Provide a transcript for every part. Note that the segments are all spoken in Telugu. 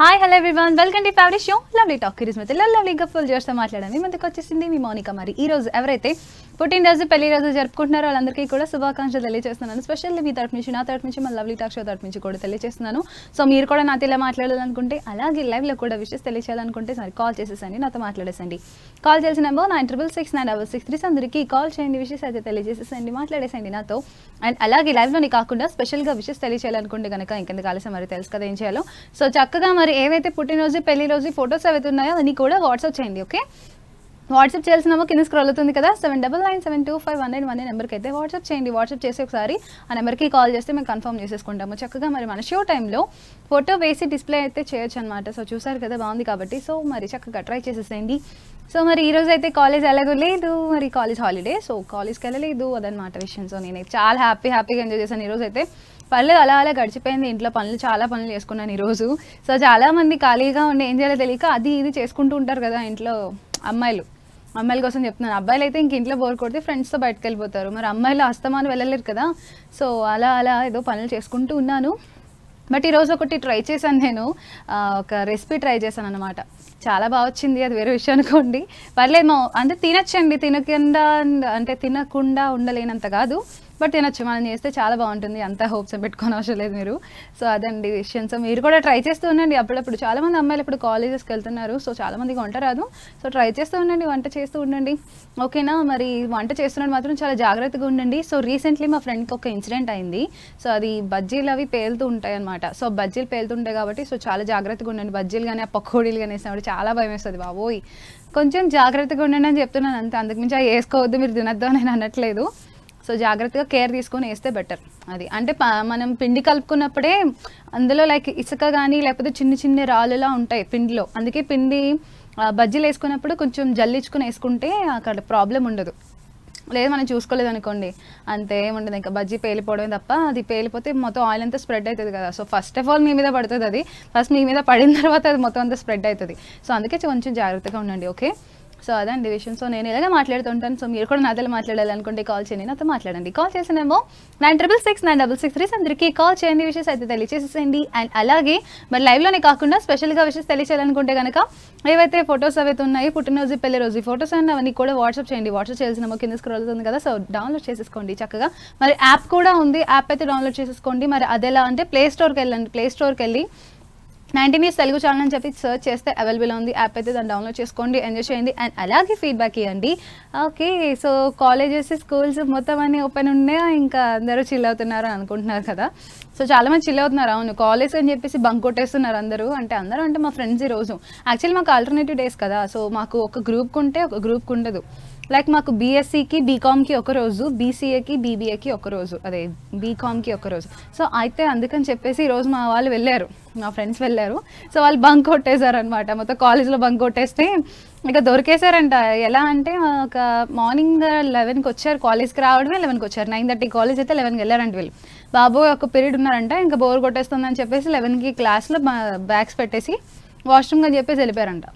Hi hello everyone welcome to favourite show lovely talk series మీద లవ్లీ గఫుల్ జోష్తో మాట్లాడాను మీ ముందుకు వచ్చేసింది మీ మౌనిక మరి ఈ రోజు ఎవరైతే పుట్టినరోజు పెళ్లి రోజు జరుపుకుంటున్నారో వాళ్ళందరికీ కూడా శుభాకాంక్షలు తెలియజేస్తున్నాను స్పెషల్లీ మీ తరపు నుంచి నా తరపు నుంచి మన లవ్లీ టాక్ షో తరపు నుంచి కూడా తెలియజేస్తున్నాను సో మీరు కూడా నాతో ఇలా మాట్లాడాలనుకుంటే అలాగే లైవ్లో కూడా విషెస్ తెలియచేయాలనుకుంటే సరే కాల్ చేసేసండి నాతో మాట్లాడేసండి కాల్ చేసిన number nine triple six nine double six three అందరికీ కాల్ చేయండి విషెస్ అయితే తెలియజేసేసండి మాట్లాడేసండి నాతో అండ్ అలాగే లైవ్లోనే కాకుండా స్పెషల్గా విషెస్ తెలియచేయాలనుకుంటే కనుక ఇంకెందుకు ఆలస్యం మరి తెలుసు కదా ఏం చేయాలో సో చక్కగా మరి ఏవైతే పుట్టినరోజు పెళ్లి రోజు ఫొటోస్ ఏవైతే ఉన్నాయో అన్ని కూడా వాట్సాప్ చేయండి ఓకే వాట్సాప్ చేయాల్సిన నెంబర్ కింద స్క్రోల్ అవుతుంది కదా seven double nine seven two five one nine one నెంబర్కి అయితే వాట్సాప్ చేయండి వాట్సాప్ చేసి ఒకసారి ఆ నెంబర్కి కాల్ చేస్తే మేము కన్ఫర్మ్ చేసేసుకుంటాము చక్కగా మరి మన షో టైంలో ఫోటో వేసి డిస్ప్లే అయితే చేయొచ్చు అనమాట సో చూసారు కదా బాగుంది కాబట్టి సో మరి చక్కగా ట్రై చేసేసేయండి సో మరి ఈ రోజు అయితే కాలేజ్ ఎలాగో లేదు మరి కాలేజ్ హాలిడే సో కాలేజ్కి వెళ్ళలేదు అదనమాట విషయం సో నేనైతే చాలా హ్యాపీ హ్యాపీగా ఎంజాయ్ చేశాను ఈరోజు అయితే పనులు అలా అలా గడిచిపోయింది ఇంట్లో పనులు చాలా పనులు చేసుకున్నాను ఈరోజు సో చాలా మంది ఖాళీగా ఉండి ఏం చేయాలో తెలియక అది ఇది చేసుకుంటూ ఉంటారు కదా ఇంట్లో అమ్మాయిలు అమ్మాయిల కోసం చెప్తున్నాను అబ్బాయిలు అయితే ఇంక ఇంట్లో బోర్ కొడితే ఫ్రెండ్స్తో బయటకు వెళ్ళిపోతారు మరి అమ్మాయిలు అస్తమానం వెళ్ళలేరు కదా సో అలా అలా ఏదో పనులు చేసుకుంటూ ఉన్నాను బట్ ఈరోజు ఒకటి ట్రై చేశాను నేను ఆ, ఒక రెసిపీ ట్రై చేశాను అనమాట చాలా బాగా వచ్చింది అది వేరే విషయం అనుకోండి పర్లేదు మా అంటే తినచ్చండి తినకుండా అంటే తినకుండా ఉండలేనంత కాదు బట్ తినొచ్చు మనం చేస్తే చాలా బాగుంటుంది అంత హోప్స్ పెట్టుకోని అవసరం లేదు మీరు సో అదండి విషయం సో మీరు కూడా ట్రై చేస్తూ ఉండండి అప్పుడప్పుడు చాలా మంది అమ్మాయిలు ఇప్పుడు కాలేజెస్కి వెళ్తున్నారు సో చాలా మందికి వంట రాదు సో ట్రై చేస్తూ ఉండండి వంట చేస్తూ ఉండండి ఓకేనా మరి వంట చేస్తున్నప్పుడు మాత్రం చాలా జాగ్రత్తగా ఉండండి సో రీసెంట్లీ మా ఫ్రెండ్కి ఒక ఇన్సిడెంట్ అయింది సో అది బజ్జీలు అవి పేలుతూ ఉంటాయి అనమాట సో బజ్జీలు పేలుతుంటాయి కాబట్టి సో చాలా జాగ్రత్తగా ఉండండి బజ్జీలు కానీ ఆ పకోడీలు కానీ వేసినప్పుడు చాలా భయం వేస్తుంది బాబోయ్ కొంచెం జాగ్రత్తగా ఉండండి అని చెప్తున్నాను అంతే అంతకుమించి అవి వేసుకోవద్దు మీరు తినద్దు అని నేను అనట్లేదు సో జాగ్రత్తగా కేర్ తీసుకొని వేస్తే బెటర్ అది అంటే ప- మనం పిండి కలుపుకున్నప్పుడే అందులో లైక్ ఇసుక కానీ లేకపోతే చిన్న చిన్న రాళ్ళులా ఉంటాయి పిండిలో అందుకే పిండి ఆ, బజ్జీలు వేసుకున్నప్పుడు కొంచెం జల్లించుకొని వేసుకుంటే అక్కడ ప్రాబ్లం ఉండదు లేదు మనం చూసుకోలేదు అనుకోండి అంతే ఏముండదు ఇంకా బజ్జీ పేలిపోవడమే తప్ప అది పేలిపోతే మొత్తం ఆయిల్ అంతా స్ప్రెడ్ అవుతుంది కదా సో ఫస్ట్ ఆఫ్ ఆల్ మీ మీద పడుతుంది అది ఫస్ట్ మీ మీద పడిన తర్వాత అది మొత్తం అంతా స్ప్రెడ్ అవుతుంది సో అందుకే కొంచెం జాగ్రత్తగా ఉండండి ఓకే సో అదండి విషయం సో నేను ఇలాగే మాట్లాడుతుంటాను సో మీరు కూడా నాతో మాట్లాడాలనుకుంటే కాల్ చేయండి నాతో మాట్లాడండి కాల్ చేసినేమో nine triple six nine double six three అందరికీ కాల్ చేయండి విషయస్ అయితే తెలియచేసేయండి అండ్ అలాగే మరి లైవ్లోనే కాకుండా స్పెషల్గా విషయస్ తెలియచేయాలనుకుంటే కనుక ఏవైతే ఫొటోస్ అవైతే ఉన్నాయి పుట్టినరోజు పెళ్లి రోజు ఈ ఫొటోస్ అన్నీ అవన్నీ కూడా వాట్సాప్ చేయండి వాట్సాప్ చేయాల్సిన నెంబర్ కింద స్క్రోల్ అవుతుంది కదా సో డౌన్లోడ్ చేసేసుకోండి చక్కగా మరి యాప్ కూడా ఉంది యాప్ అయితే డౌన్లోడ్ చేసేసుకోండి మరి అదెలా అంటే ప్లే స్టోర్కి వెళ్ళండి ప్లే స్టోర్కి వెళ్ళి నైన్టీ న్యూస్ తెలుగు ఛానల్ అని చెప్పి సర్చ్ చేస్తే అవైలబుల్ ఉంది యాప్ అయితే దాన్ని డౌన్లోడ్ చేసుకోండి ఎంజాయ్ చేయండి అండ్ అలాగే ఫీడ్బ్యాక్ ఇవ్వండి ఓకే సో కాలేజెస్ స్కూల్స్ మొత్తం అన్నీ ఓపెన్ ఉన్నాయి ఇంకా అందరూ చిల్ అవుతున్నారు అని అనుకుంటున్నారు కదా సో చాలా మంది చిల్ అవుతున్నారు అవును కాలేజ్ అని చెప్పేసి బంక్ కొట్టేస్తున్నారు అందరూ అంటే అందరూ అంటే మా ఫ్రెండ్స్ ఈ రోజు యాక్చువల్లీ మాకు ఆల్టర్నేటివ్ డేస్ కదా సో మాకు ఒక గ్రూప్కి ఉంటే ఒక గ్రూప్కి ఉండదు లైక్ మాకు బీఎస్సీకి బీకామ్కి ఒక రోజు బీసీఏకి బీబీఏకి ఒక రోజు అదే బీకామ్కి ఒక రోజు సో అయితే అందుకని చెప్పేసి ఈరోజు మా వాళ్ళు వెళ్ళారు మా ఫ్రెండ్స్ వెళ్ళారు సో వాళ్ళు బంక్ కొట్టేశారు అనమాట మొత్తం కాలేజ్లో బంక్ కొట్టేస్తే ఇక దొరికేశారంట ఎలా అంటే ఒక మార్నింగ్ లెవెన్కి వచ్చారు కాలేజ్కి రావడమే లెవెన్కి వచ్చారు నైన్ థర్టీ కాలేజ్ అయితే లెవెన్కి వెళ్ళారంట వీళ్ళు బాబోయ్ ఒక పీరియడ్ ఉన్నారంట ఇంకా బోర్ కొట్టేస్తుందని చెప్పేసి లెవెన్కి క్లాస్లో బ్యాగ్స్ పెట్టేసి వాష్రూమ్ అని చెప్పేసి వెళ్ళిపోయారంట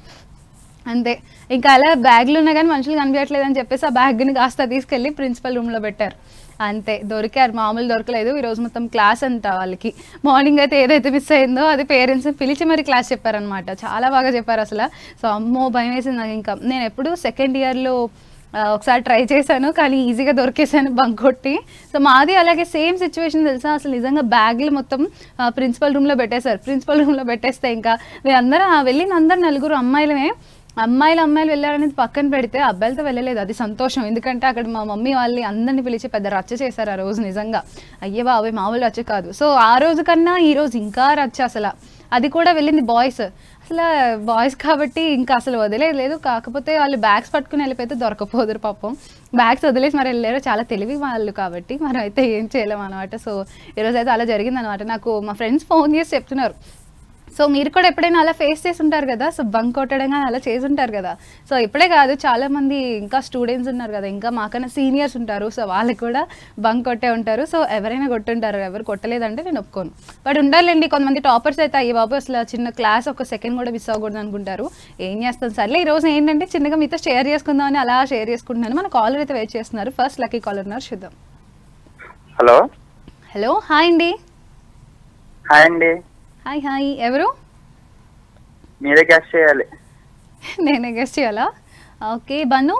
అంతే ఇంకా అలా బ్యాగ్లు ఉన్నా కానీ మనుషులు కనిపించట్లేదు అని చెప్పేసి ఆ బ్యాగ్ని కాస్త తీసుకెళ్ళి ప్రిన్సిపల్ రూమ్లో పెట్టారు అంతే దొరికారు మామూలు దొరకలేదు ఈ రోజు మొత్తం క్లాస్ అంట వాళ్ళకి మార్నింగ్ అయితే ఏదైతే మిస్ అయిందో అది పేరెంట్స్ని పిలిచి మరి క్లాస్ చెప్పారనమాట చాలా బాగా చెప్పారు అసలు సో అమ్మో భయం వేసింది నాకు ఇంకా నేను ఎప్పుడు సెకండ్ ఇయర్లో ఒకసారి ట్రై చేశాను కానీ ఈజీగా దొరికేసాను బంక్ కొట్టి సో మాది అలాగే సేమ్ సిచ్యువేషన్ తెలుసా అసలు నిజంగా బ్యాగ్లు మొత్తం ప్రిన్సిపల్ రూమ్లో పెట్టేశారు ప్రిన్సిపల్ రూమ్లో పెట్టేస్తే ఇంకా వీళ్ళందరూ ఆ వెళ్ళిన అందరు నలుగురు అమ్మాయిలమే అమ్మాయిలు అమ్మాయిలు వెళ్ళారనేది పక్కన పెడితే అబ్బాయిలతో వెళ్ళలేదు అది సంతోషం ఎందుకంటే అక్కడ మా మమ్మీ వాళ్ళని అందరిని పిలిచి పెద్ద రచ్చ చేశారు ఆ రోజు నిజంగా అయ్యే బాబాయ్ మామూలు రచ్చ కాదు సో ఆ రోజు కన్నా ఈ రోజు ఇంకా రచ్చ అసలు అది కూడా వెళ్ళింది బాయ్స్ అసలు బాయ్స్ కాబట్టి ఇంకా అసలు వదిలేదు లేదు కాకపోతే వాళ్ళు బ్యాగ్స్ పట్టుకుని వెళ్ళిపోతే దొరకపోదురు పాపం బ్యాగ్స్ వదిలేసి మరి వెళ్ళారు చాలా తెలివి వాళ్ళు కాబట్టి మరి అయితే ఏం చేయలేము అనమాట సో ఈరోజు అయితే అలా జరిగింది అనమాట నాకు మా ఫ్రెండ్స్ ఫోన్ చేసి చెప్తున్నారు సో మీరు కూడా ఎప్పుడైనా అలా ఫేస్ చేసి ఉంటారు కదా సో బంక్ కొట్టడం కానీ అలా చేసి ఉంటారు కదా సో ఇప్పుడే కాదు చాలా మంది ఇంకా స్టూడెంట్స్ ఉన్నారు కదా ఇంకా మాకన్నా సీనియర్స్ ఉంటారు సో వాళ్ళకి కూడా బంక్ కొట్టే ఉంటారు సో ఎవరైనా కొట్టుంటారు ఎవరు కొట్టలేదంటే నేను ఒప్పుకోను బట్ ఉండాలండి కొంతమంది టాపర్స్ అయితే అయ్యి బాబు అసలు చిన్న క్లాస్ ఒక సెకండ్ కూడా మిస్ అవ్వకూడదు అనుకుంటారు ఏం చేస్తాం సర్లే ఈ రోజు ఏంటంటే చిన్నగా మీతో షేర్ చేసుకుందామని అలా షేర్ చేసుకుంటున్నాను మన కాలర్ అయితే వెయిట్ చేస్తున్నారు ఫస్ట్ లక్కీ కాలర్ ఉన్నారు చూద్దాం హలో హలో హాయ్ అండి హాయ్ అండి హాయ్ హాయ్ ఎవరు మీరే గెస్ట్ చేయాలి నేనే గెస్ట్ చేయాలా ఓకే బను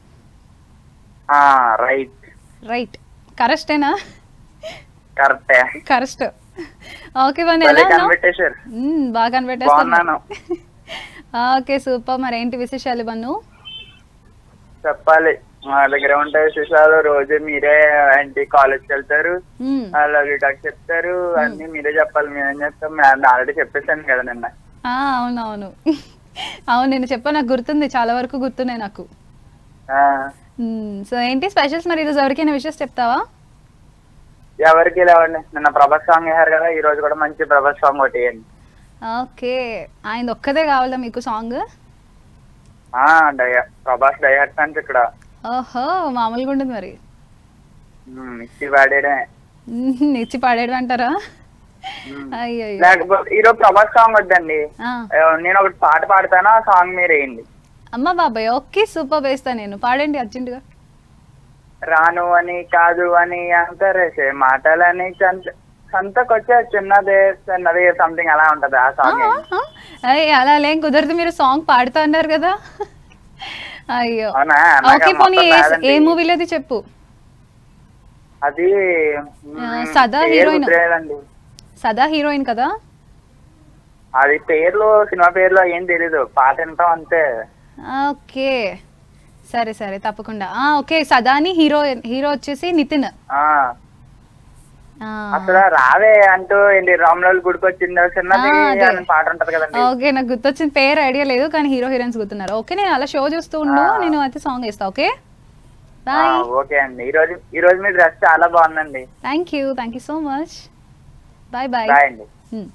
ఆ రైట్ రైట్ కరెస్టేనా కరెక్టే కరెస్ట్ ఓకే బను ఎలా భలే ఉన్నావు కనిపెట్టేశారు మ్మ్, బాగా కనిపెట్టేస్తాను బాగున్నాను ఓకే సూపర్ మరి ఏంటి విశేషాలు బన్ను చెప్పాలి మా దగ్గర ఉంటాయి విశేషాలు రోజు మీరే ఏంటి కాలేజ్కి వెళ్తారు మ్మ్. అలాగే టాక్ చెప్తారు అన్ని మీరే చెప్పాలి మీరేం చెప్తాం నేను ఆల్రెడీ చెప్పేశాను కదా నిన్న ఆ, అవునవును అవును నేను చెప్పా నాకు గుర్తుంది చాలా వరకు గుర్తున్నాయి నాకు ఆ, సో ఏంటి స్పెషల్స్ మరి ఈరోజు ఎవరికైనా విషయస్ చెప్తావా ఎవరికి లేవండి నిన్న ప్రభాస్ సాంగ్ వేశారు కదా ఈ రోజు కూడా మంచి ప్రభాస్ సాంగ్ ఒకటి వేయండి ఓకే ఆయన ఒక్కదే కావాలా మీకు సాంగ్ ఆ, డయ ప్రభాస్ డయాట్ ఫ్యాన్స్ ఇక్కడ ఓహో మామూలుగా ఉండదు మరి ఉమ్, ఇచ్చి వాడేయడమే మ్మ్, ఇచ్చి పాడేడు అంటారా ఉమ్. అయ్యో లేకపోతే ఈరోజు ప్రభాస్ సాంగ్ వద్దండి ఆ, నేను ఒకటి పాట పాడతాను ఆ సాంగ్ మీరు వేయండి అమ్మ బాబాయ్ ఓకే సూపర్ వేస్తా నేను పాడండి అర్జెంటుగా రాను అని కాదు అని అంతరేసే మాటలని చంత సంతకొచ్చే చిన్నదే చిన్నది సంథింగ్ అలా ఉంటది ఆ సాంగ్ వేయండి. అయ్యి అలా లేం కుదరదు మీరు సాంగ్ పాడుతా అన్నారు కదా అయ్యో అవునా నాకు ఓకే ఆ పోనీ మొత్తం ఏ- రాదండి. ఏ మూవీలో అది చెప్పు అది ఆ, మ్, సదా పేరు హీరోయిన్. గుర్తులేదండి. సదా హీరోయిన్ కదా అది పేర్లు సినిమా పేర్లు ఏం తెలీదు పాట వింటాం అంతే ఓకే సరే సరే తప్పకుండా ఆ, ఓకే సదాని హీరో హీరో వచ్చేసి నితిన్ ఆ ఆ, అసలు రావే అంటూ ఏంటి రామ్లాల్ గుడికి వచ్చింది చిన్నది ఆ, అదే. అని పాట ఉంటది కదండి ఓకే నాకు గుర్తొచ్చిన పేరు ఐడియా లేదు కానీ హీరో హీరోయిన్స్ గుర్తున్నారు ఓకే నేను అలా షో చూస్తూ ఉండు ఆ. నేను అయితే సాంగ్ వేస్తా ఓకే ఆ, బాయ్ ఓకే అండి ఈ రోజు ఈ రోజు మీ డ్రెస్ చాలా బాగుందండి thank you thank you so much bye bye bye అండి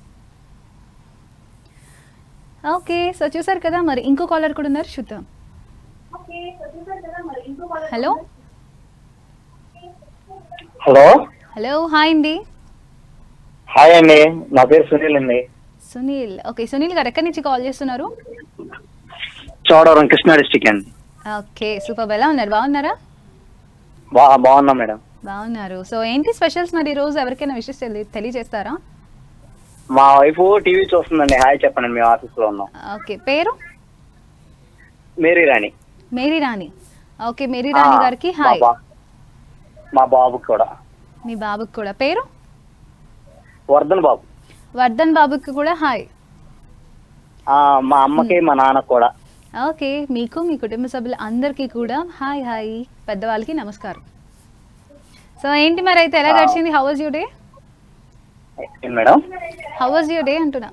ఓకే సో చూసారు కదా మరి ఇంకో కాలర్ కూడా ఉన్నారు చూద్దాం హలో హలో హలో హాయ్ అండి హాయ్ అండి నా పేరు సునీల్ అండి సునీల్ ఓకే సునీల్ గారు ఎక్కడి నుంచి కాల్ చేస్తున్నారు చోడవరం కృష్ణా డిస్టిక్ అండి ఓకే సూపర్ ఎలా ఉన్నారు బాగున్నారా బా బాగున్నా మేడం బాగున్నారు సో ఏంటి స్పెషల్స్ మరి ఈ రోజు ఎవరికైనా విషయం తెలి- తెలియజేస్తారా మా వైఫ్ టీవీ చూస్తుందండి హాయ్ చెప్పండి మేము ఆఫీస్ లో ఉన్నాం ఓకే పేరు Mary Rani Mary Rani okay Mary Rani ఆ, గారికి మా హాయ్ బా- మా బాబుకి కూడా మీ బాబుకి కూడా పేరు వర్ధన్ బాబు వర్ధన్ బాబుకి కూడా హాయ్ ఆ, మా అమ్మకి మా నాన్నకి కూడా ఓకే మీకు మీ కుటుంబ సభ్యులు అందరికీ కూడా హాయ్ హాయ్ పెద్దవాళ్ళకి నమస్కారం సో ఏంటి మరి అయితే ఎలా ఆ. గడిచింది హౌ వాజ్ యూ డే ఏం madam how was you day అంటున్నా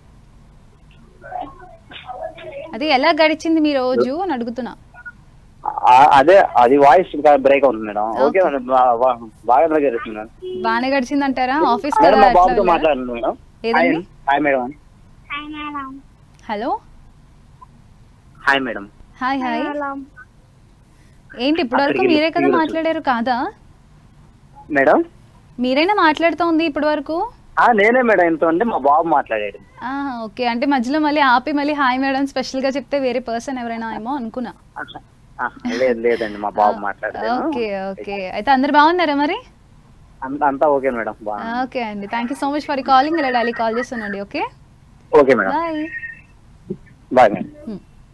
అది ఎలా గడిచింది మీ రోజు అని అడుగుతున్నా ఆ, అదే అది వాయిస్ బ్రేక్ అవుతుంది మేడం ఓకే మేడం బా- బా- బాగా జరుగుతుంది మేడం బాగానే గడిచింది అంటారా ఆఫీస్ మేడం కదా మా ఎట్లా బాబుతో వెళ్ళారా? మాట్లాడండి మేడం హాయ్ ఏదండి hi madam hello hi madam hi hi ఏంటి ఇప్పటి వరకు అక్కడికి మీరే కదా వెళ్ళి మాట్లాడారు కాదా మేడం మీరైనా మాట్లాడుతోంది ఇప్పటి వరకు ఆ, నేనే మేడం ఇంత ఉంటే మా బాబు మాట్లాడాడు ఆ, ఓకే అంటే మధ్యలో మళ్ళీ ఆపి మళ్ళీ హాయ్ మేడం స్పెషల్ గా చెప్తే వేరే పర్సన్ ఎవరైనా ఏమో అనుకున్నా ఆ, లేదు లేదండి మా బాబు మాట్లాడాడు ఓకే ఓకే అయితే అందరు బాగున్నారా మరి అంత- అంతా ఓకే మేడం బాగా ఓకే అండి thank you so much for calling ఇలా డైలీ కాల్ చేస్తున్నాండి okay okay madam bye bye madam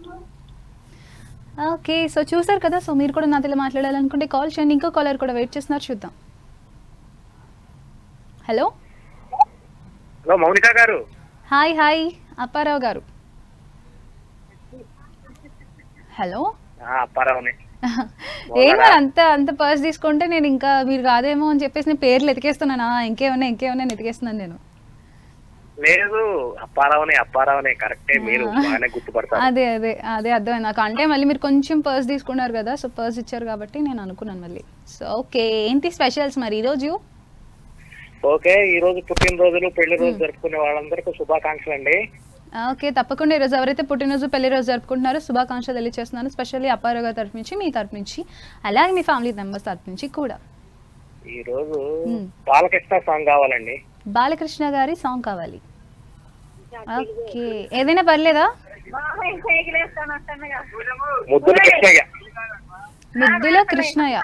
okay so చూసారు కదా సో మీరు కూడా నాతో ఇలా మాట్లాడాలనుకుంటే కాల్ చేయండి ఇంకో కాలర్ కూడా వెయిట్ చేస్తున్నారు చూద్దాం హలో హలో మౌనిక గారు హాయ్ హాయ్ అప్పారావు గారు హలో పర్వాలే ఏం మరి అంత అంత పర్స్ తీసుకుంటే నేను ఇంకా మీరు కాదేమో అని చెప్పేసి నేను పేర్లు ఎతికేస్తున్నానా ఇంకేమన్నా ఇంకేమన్నా ఎతికేస్తున్నాను నేను లేదు అప్పారావునే అప్పారావునే కరెక్టే మీరు బాగానే గుర్తుపడతారు అదే అదే అదే అర్థమైంది నాకు అంటే మళ్ళీ మీరు కొంచెం పర్స్ తీసుకున్నారు కదా సో పర్స్ ఇచ్చారు కాబట్టి నేను అనుకున్నాను మళ్ళీ సో ఓకే ఏంటి స్పెషల్స్ మరి ఈరోజు ఓకే ఈ రోజు పుట్టినరోజులు పెళ్లి రోజు జరుపుకునే వాళ్ళందరికీ శుభాకాంక్షలు అండి ఓకే తప్పకుండా ఈరోజు ఎవరైతే పుట్టినరోజు పెళ్లి రోజు జరుపుకుంటున్నారో శుభాకాంక్షలు తెలియజేస్తున్నాను స్పెషల్లీ అప్పారావు గారి తరఫు నుంచి మీ తరఫు నుంచి అలాగే మీ ఫ్యామిలీ మెంబర్స్ తరఫు నుంచి కూడా ఈ రోజు మ్మ్. బాలకృష్ణ సాంగ్ కావాలండి బాలకృష్ణ గారి సాంగ్ కావాలి ఓకే ఏదైనా పర్లేదా ముద్దుల కృష్ణయ్య ముద్దుల Krishnayya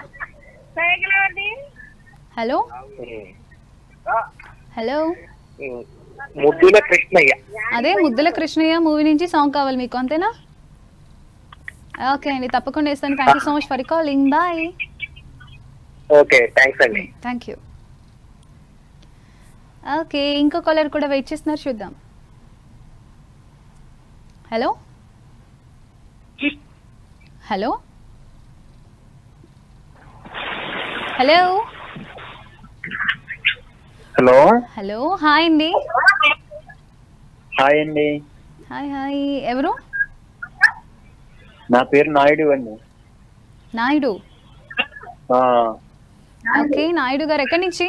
hello hmm. Hello hmm. ముద్దుల కృష్ణయ్య అదే ముద్దుల కృష్ణయ్య మూవీ నుంచి సాంగ్ కావాలి మీకు అంతేనా ఓకే అండి తప్పకుండా ఇస్తాను thank you so much for calling bye okay thanks అండి థ్యాంక్ యూ ఓకే ఇంకో కాలర్ కూడా వెయిట్ చేస్తున్నారు చూద్దాం hello hello hello hello hello hi అండి హాయ్ అండి హాయ్ హాయ్ ఎవరు నా పేరు నాయుడు అండి నాయుడు ఆ, ఓకే నాయుడు గారు ఎక్కడి నుంచి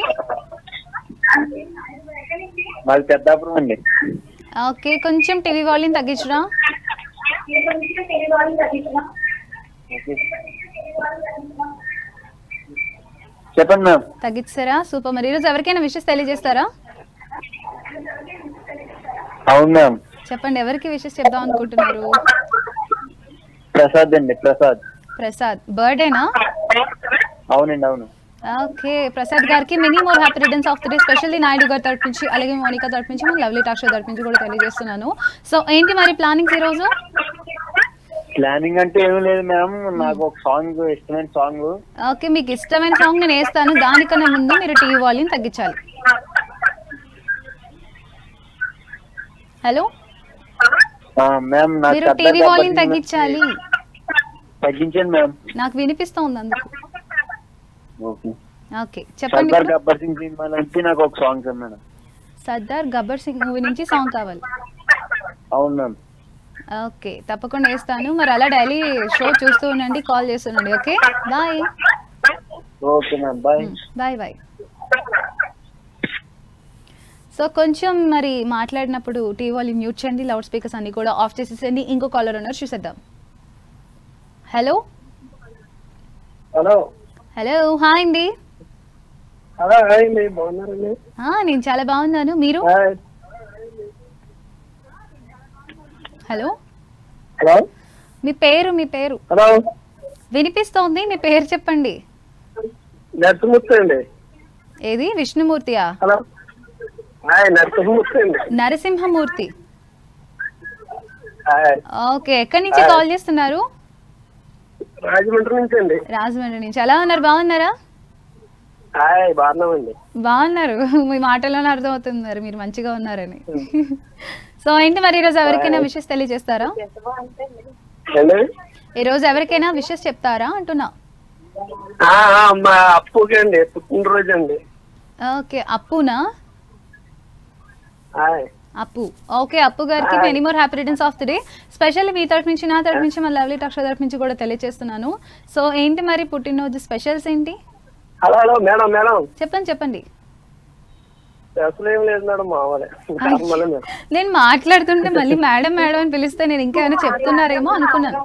మాది పెద్దాపురం అండి ఓకే కొంచెం టీవీ వాల్యూమ్ తగ్గించరా చెప్పండి మ్యామ్ తగ్గించారా సూపర్ మరి ఈరోజు ఎవరికైనా విషెస్ తెలియజేస్తారా అవును మ్యామ్ చెప్పండి ఎవరికి విషెస్ చెప్దాం అనుకుంటున్నారు ప్రసాద్ అండి ప్రసాద్ ప్రసాద్ బర్త్డేనా అవునండి అవును ఓకే ప్రసాద్ గారికి many more happy returns of the day specially Naidu గారి తరపు నుంచి అలాగే మోనికా తరపు నుంచి మన లవ్లీ టాక్షో తరపు నుంచి కూడా తెలియజేస్తున్నాను సో ఏంటి మరి ప్లానింగ్స్ ఈరోజు ప్లానింగ్ అంటే ఏమీ లేదు మ్యామ్ నాకు ఒక సాంగ్ ఇష్టమైన సాంగ్ ఓకే మీకు ఇష్టమైన సాంగ్ నేను వేస్తాను దానికన్నా ముందు మీరు టీవీ వాల్యూమ్ తగ్గించాలి హలో మ్యామ్ నాకు మీరు సరదాగా టీవీ వాల్యూమ్ పద్యం తగ్గించాలి తగ్గించండి మ్యామ్ నాకు వినిపిస్తోంది అందుకు ఓకే ఓకే చెప్పండి సర్దార్ ఇప్పుడు. గబ్బర్ సింగ్ సినిమా నుంచి నాకు ఒక song madam Sardar Gabbar Singh movie నుంచి సాంగ్ కావాలి అవును మ్యామ్ ఓకే తప్పకుండా వేస్తాను మరి అలా డైలీ షో చూస్తూ ఉండండి కాల్ చేస్తుండండి okay bye okay ma'am bye bye bye so కొంచెం మరి మాట్లాడినప్పుడు టీవీ వాళ్ళు మ్యూట్ చేయండి లౌడ్ స్పీకర్స్ అన్ని కూడా ఆఫ్ చేసేసండి ఇంకో కాలర్ ఉన్నారు చూసేద్దాం హలో హలో హలో హాయ్ అండి హలో హాయ్ అండి బాగున్నారండి ఆ, నేను చాలా బాగున్నాను మీరు హాయ్ హలో హలో మీ పేరు మీ పేరు హలో వినిపిస్తోంది మీ పేరు చెప్పండి నరసింహమూర్తి అండి ఏది విష్ణుమూర్తియా హలో హాయ్ నరసింహమూర్తి అండి నరసింహమూర్తి హాయ్ ఓకే ఎక్కడి నుంచి కాల్ చేస్తున్నారు రాజమండ్రి నుంచి అండి రాజమండ్రి నుంచి ఎలా ఉన్నారు బాగున్నారా హాయ్ బాగున్నామండి బాగున్నారు మీ మాటలోనే అర్థమవుతుంది మరి మీరు మంచిగా ఉన్నారని సో ఏంటి మరి ఈరోజు ఎవరికైనా విషెస్ తెలియజేస్తారా ఏండి ఈ రోజు ఎవరికైనా విషెస్ చెప్తారా అంటున్నా ఆ, ఆ, మా అప్పుకి అండి పుట్టినరోజు అండి ఓకే అప్పునా హాయ్ అప్పు ఓకే అప్పు గారికి many more happy returns of the day special మీ తరఫు నుంచి నా తరఫు నుంచి మన లవ్లీ టాక్ష తరఫు నుంచి కూడా తెలియజేస్తున్నాను సో ఏంటి మరి పుట్టినరోజు స్పెషల్స్ ఏంటి హలో హలో మేడం మేడం చెప్పండి చెప్పండి అసలు ఏం లేదు మేడం మామూలే నార్మలే మేడం నేను మాట్లాడుతుంటే మళ్ళీ మేడం మేడం అని పిలిస్తే నేను ఇంకేమైనా చెప్తున్నారేమో అనుకున్నాను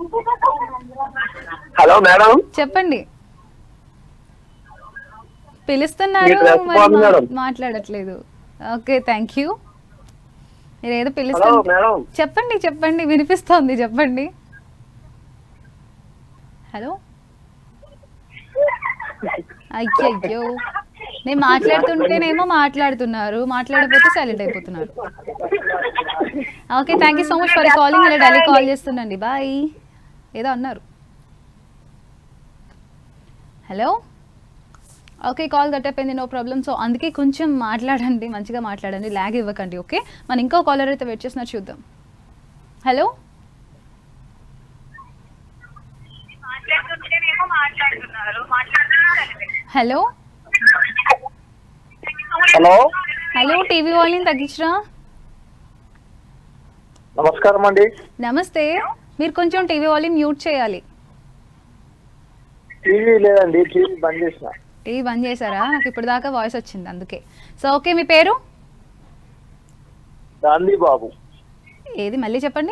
హలో మేడం చెప్పండి పిలుస్తున్నారు మీ dress మరి బాగుంది మా- మేడం. మాట్లాడట్లేదు ఓకే థ్యాంక్ యూ మీరు ఏదో హలో పిలుస్తారు మేడం చెప్పండి చెప్పండి వినిపిస్తోంది చెప్పండి హలో అయ్యయ్యో నేను మాట్లాడుతుంటేనేమో మాట్లాడుతున్నారు మాట్లాడకపోతే సైలెంట్ అయిపోతున్నారు okay thank you so much for calling ఇలా డైలీ కాల్ చేస్తుండండి బాయ్ ఏదో అన్నారు హలో ఓకే కాల్ కట్ అయిపోయింది నో ప్రాబ్లం సో అందుకే కొంచెం మాట్లాడండి మంచిగా మాట్లాడండి ల్యాగ్ ఇవ్వకండి ఓకే మన ఇంకో కాలర్ అయితే వెయిట్ చేస్తున్నారు చూద్దాం hello hello hello hello TV volume తగ్గించరా నమస్కారం అండి నమస్తే మీరు కొంచెం టీవీ వాల్యూమ్ మ్యూట్ చేయాలి టీవీ లేదండి టీవీ బంద్ చేసిన టీవీ బంద్ చేశారా నాకు ఇప్పుడు దాకా వాయిస్ వచ్చింది అందుకే సో ఓకే మీ పేరు గాంధీ బాబు ఏది మళ్ళీ చెప్పండి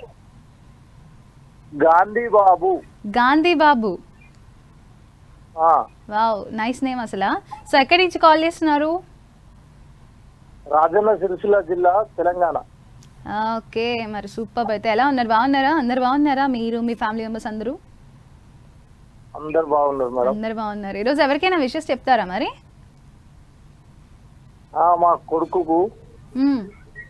గాంధీ బాబు గాంధీ బాబు ఆ, వావ్ నైస్ నేమ్ అసలు సో ఎక్కడి నుంచి కాల్ చేస్తున్నారు రాజన్న సిరిసిల్ల జిల్లా తెలంగాణ ఓకే మరి సూపర్ అయితే ఎలా ఉన్నారు బాగున్నారా అందరు బాగున్నారా మీరు మీ ఫ్యామిలీ మెంబర్స్ అందరూ అందరు బాగున్నారు మేడం అందరు బాగున్నారు ఈరోజు ఎవరికైనా విషెస్ చెప్తారా మరి ఆ, మా కొడుకుకు మ్మ్.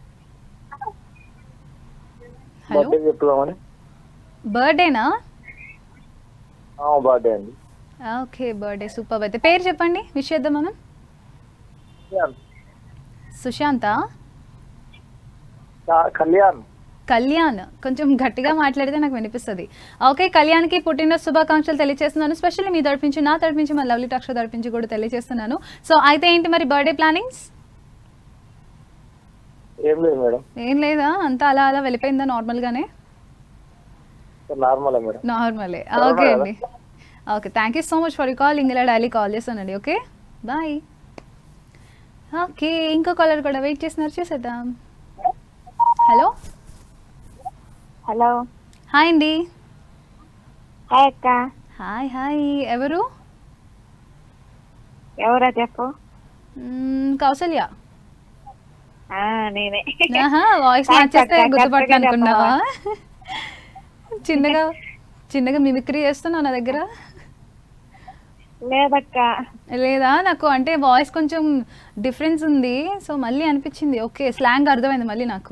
హలో బర్త్డే చెప్పుదామని బర్త్డేనా బర్త్డే అండి ఓకే బర్త్డే సూపర్ అయితే పేరు చెప్పండి విష్ చేద్దాం మనం సుశాంత కా- కళ్యాణ్ కళ్యాణ్ కొంచెం గట్టిగా మాట్లాడితే నాకు వినిపిస్తుంది ఓకే కళ్యాణ్కి పుట్టినరోజు శుభాకాంక్షలు తెలియజేస్తున్నాను స్పెషల్లీ మీ తరపించి నా తరపించి మా లవ్లీ టాక్ష తరపించి కూడా తెలియజేస్తున్నాను సో అయితే ఏంటి మరి బర్త్డే ప్లానింగ్స్ ఏం లేదు మేడం ఏం లేదా అంతా అలా అలా వెళ్ళిపోయిందా నార్మల్గానే నార్మలే మేడం నార్మలే Normal ఓకే కదా? అండి okay thank you so much for call ఇలా డైలీ కాల్ చేస్తానండి ఓకే బాయ్ ఓకే ఇంకో కాలర్ కూడా వెయిట్ చేస్తున్నారు చూసేద్దాం హలో హలో హాయ్ అండి హాయ్ అక్క హాయ్ హాయ్ ఎవరు ఎవరా చెప్పు మ్మ్, కౌసల్య ఆ, నేనే ఆహా వాయిస్ Thanks నచ్చేస్తే అక్క, గుర్తుపట్టు కరెక్ట్గా అనుకున్నావా చిన్నగా చిన్నగా మిమిక్రీ చేస్తున్నావు నా దగ్గర లేదక్క లేదా నాకు అంటే వాయిస్ కొంచెం డిఫరెన్స్ ఉంది సో మళ్ళీ అనిపించింది ఓకే స్లాంగ్ అర్థమైంది మళ్ళీ నాకు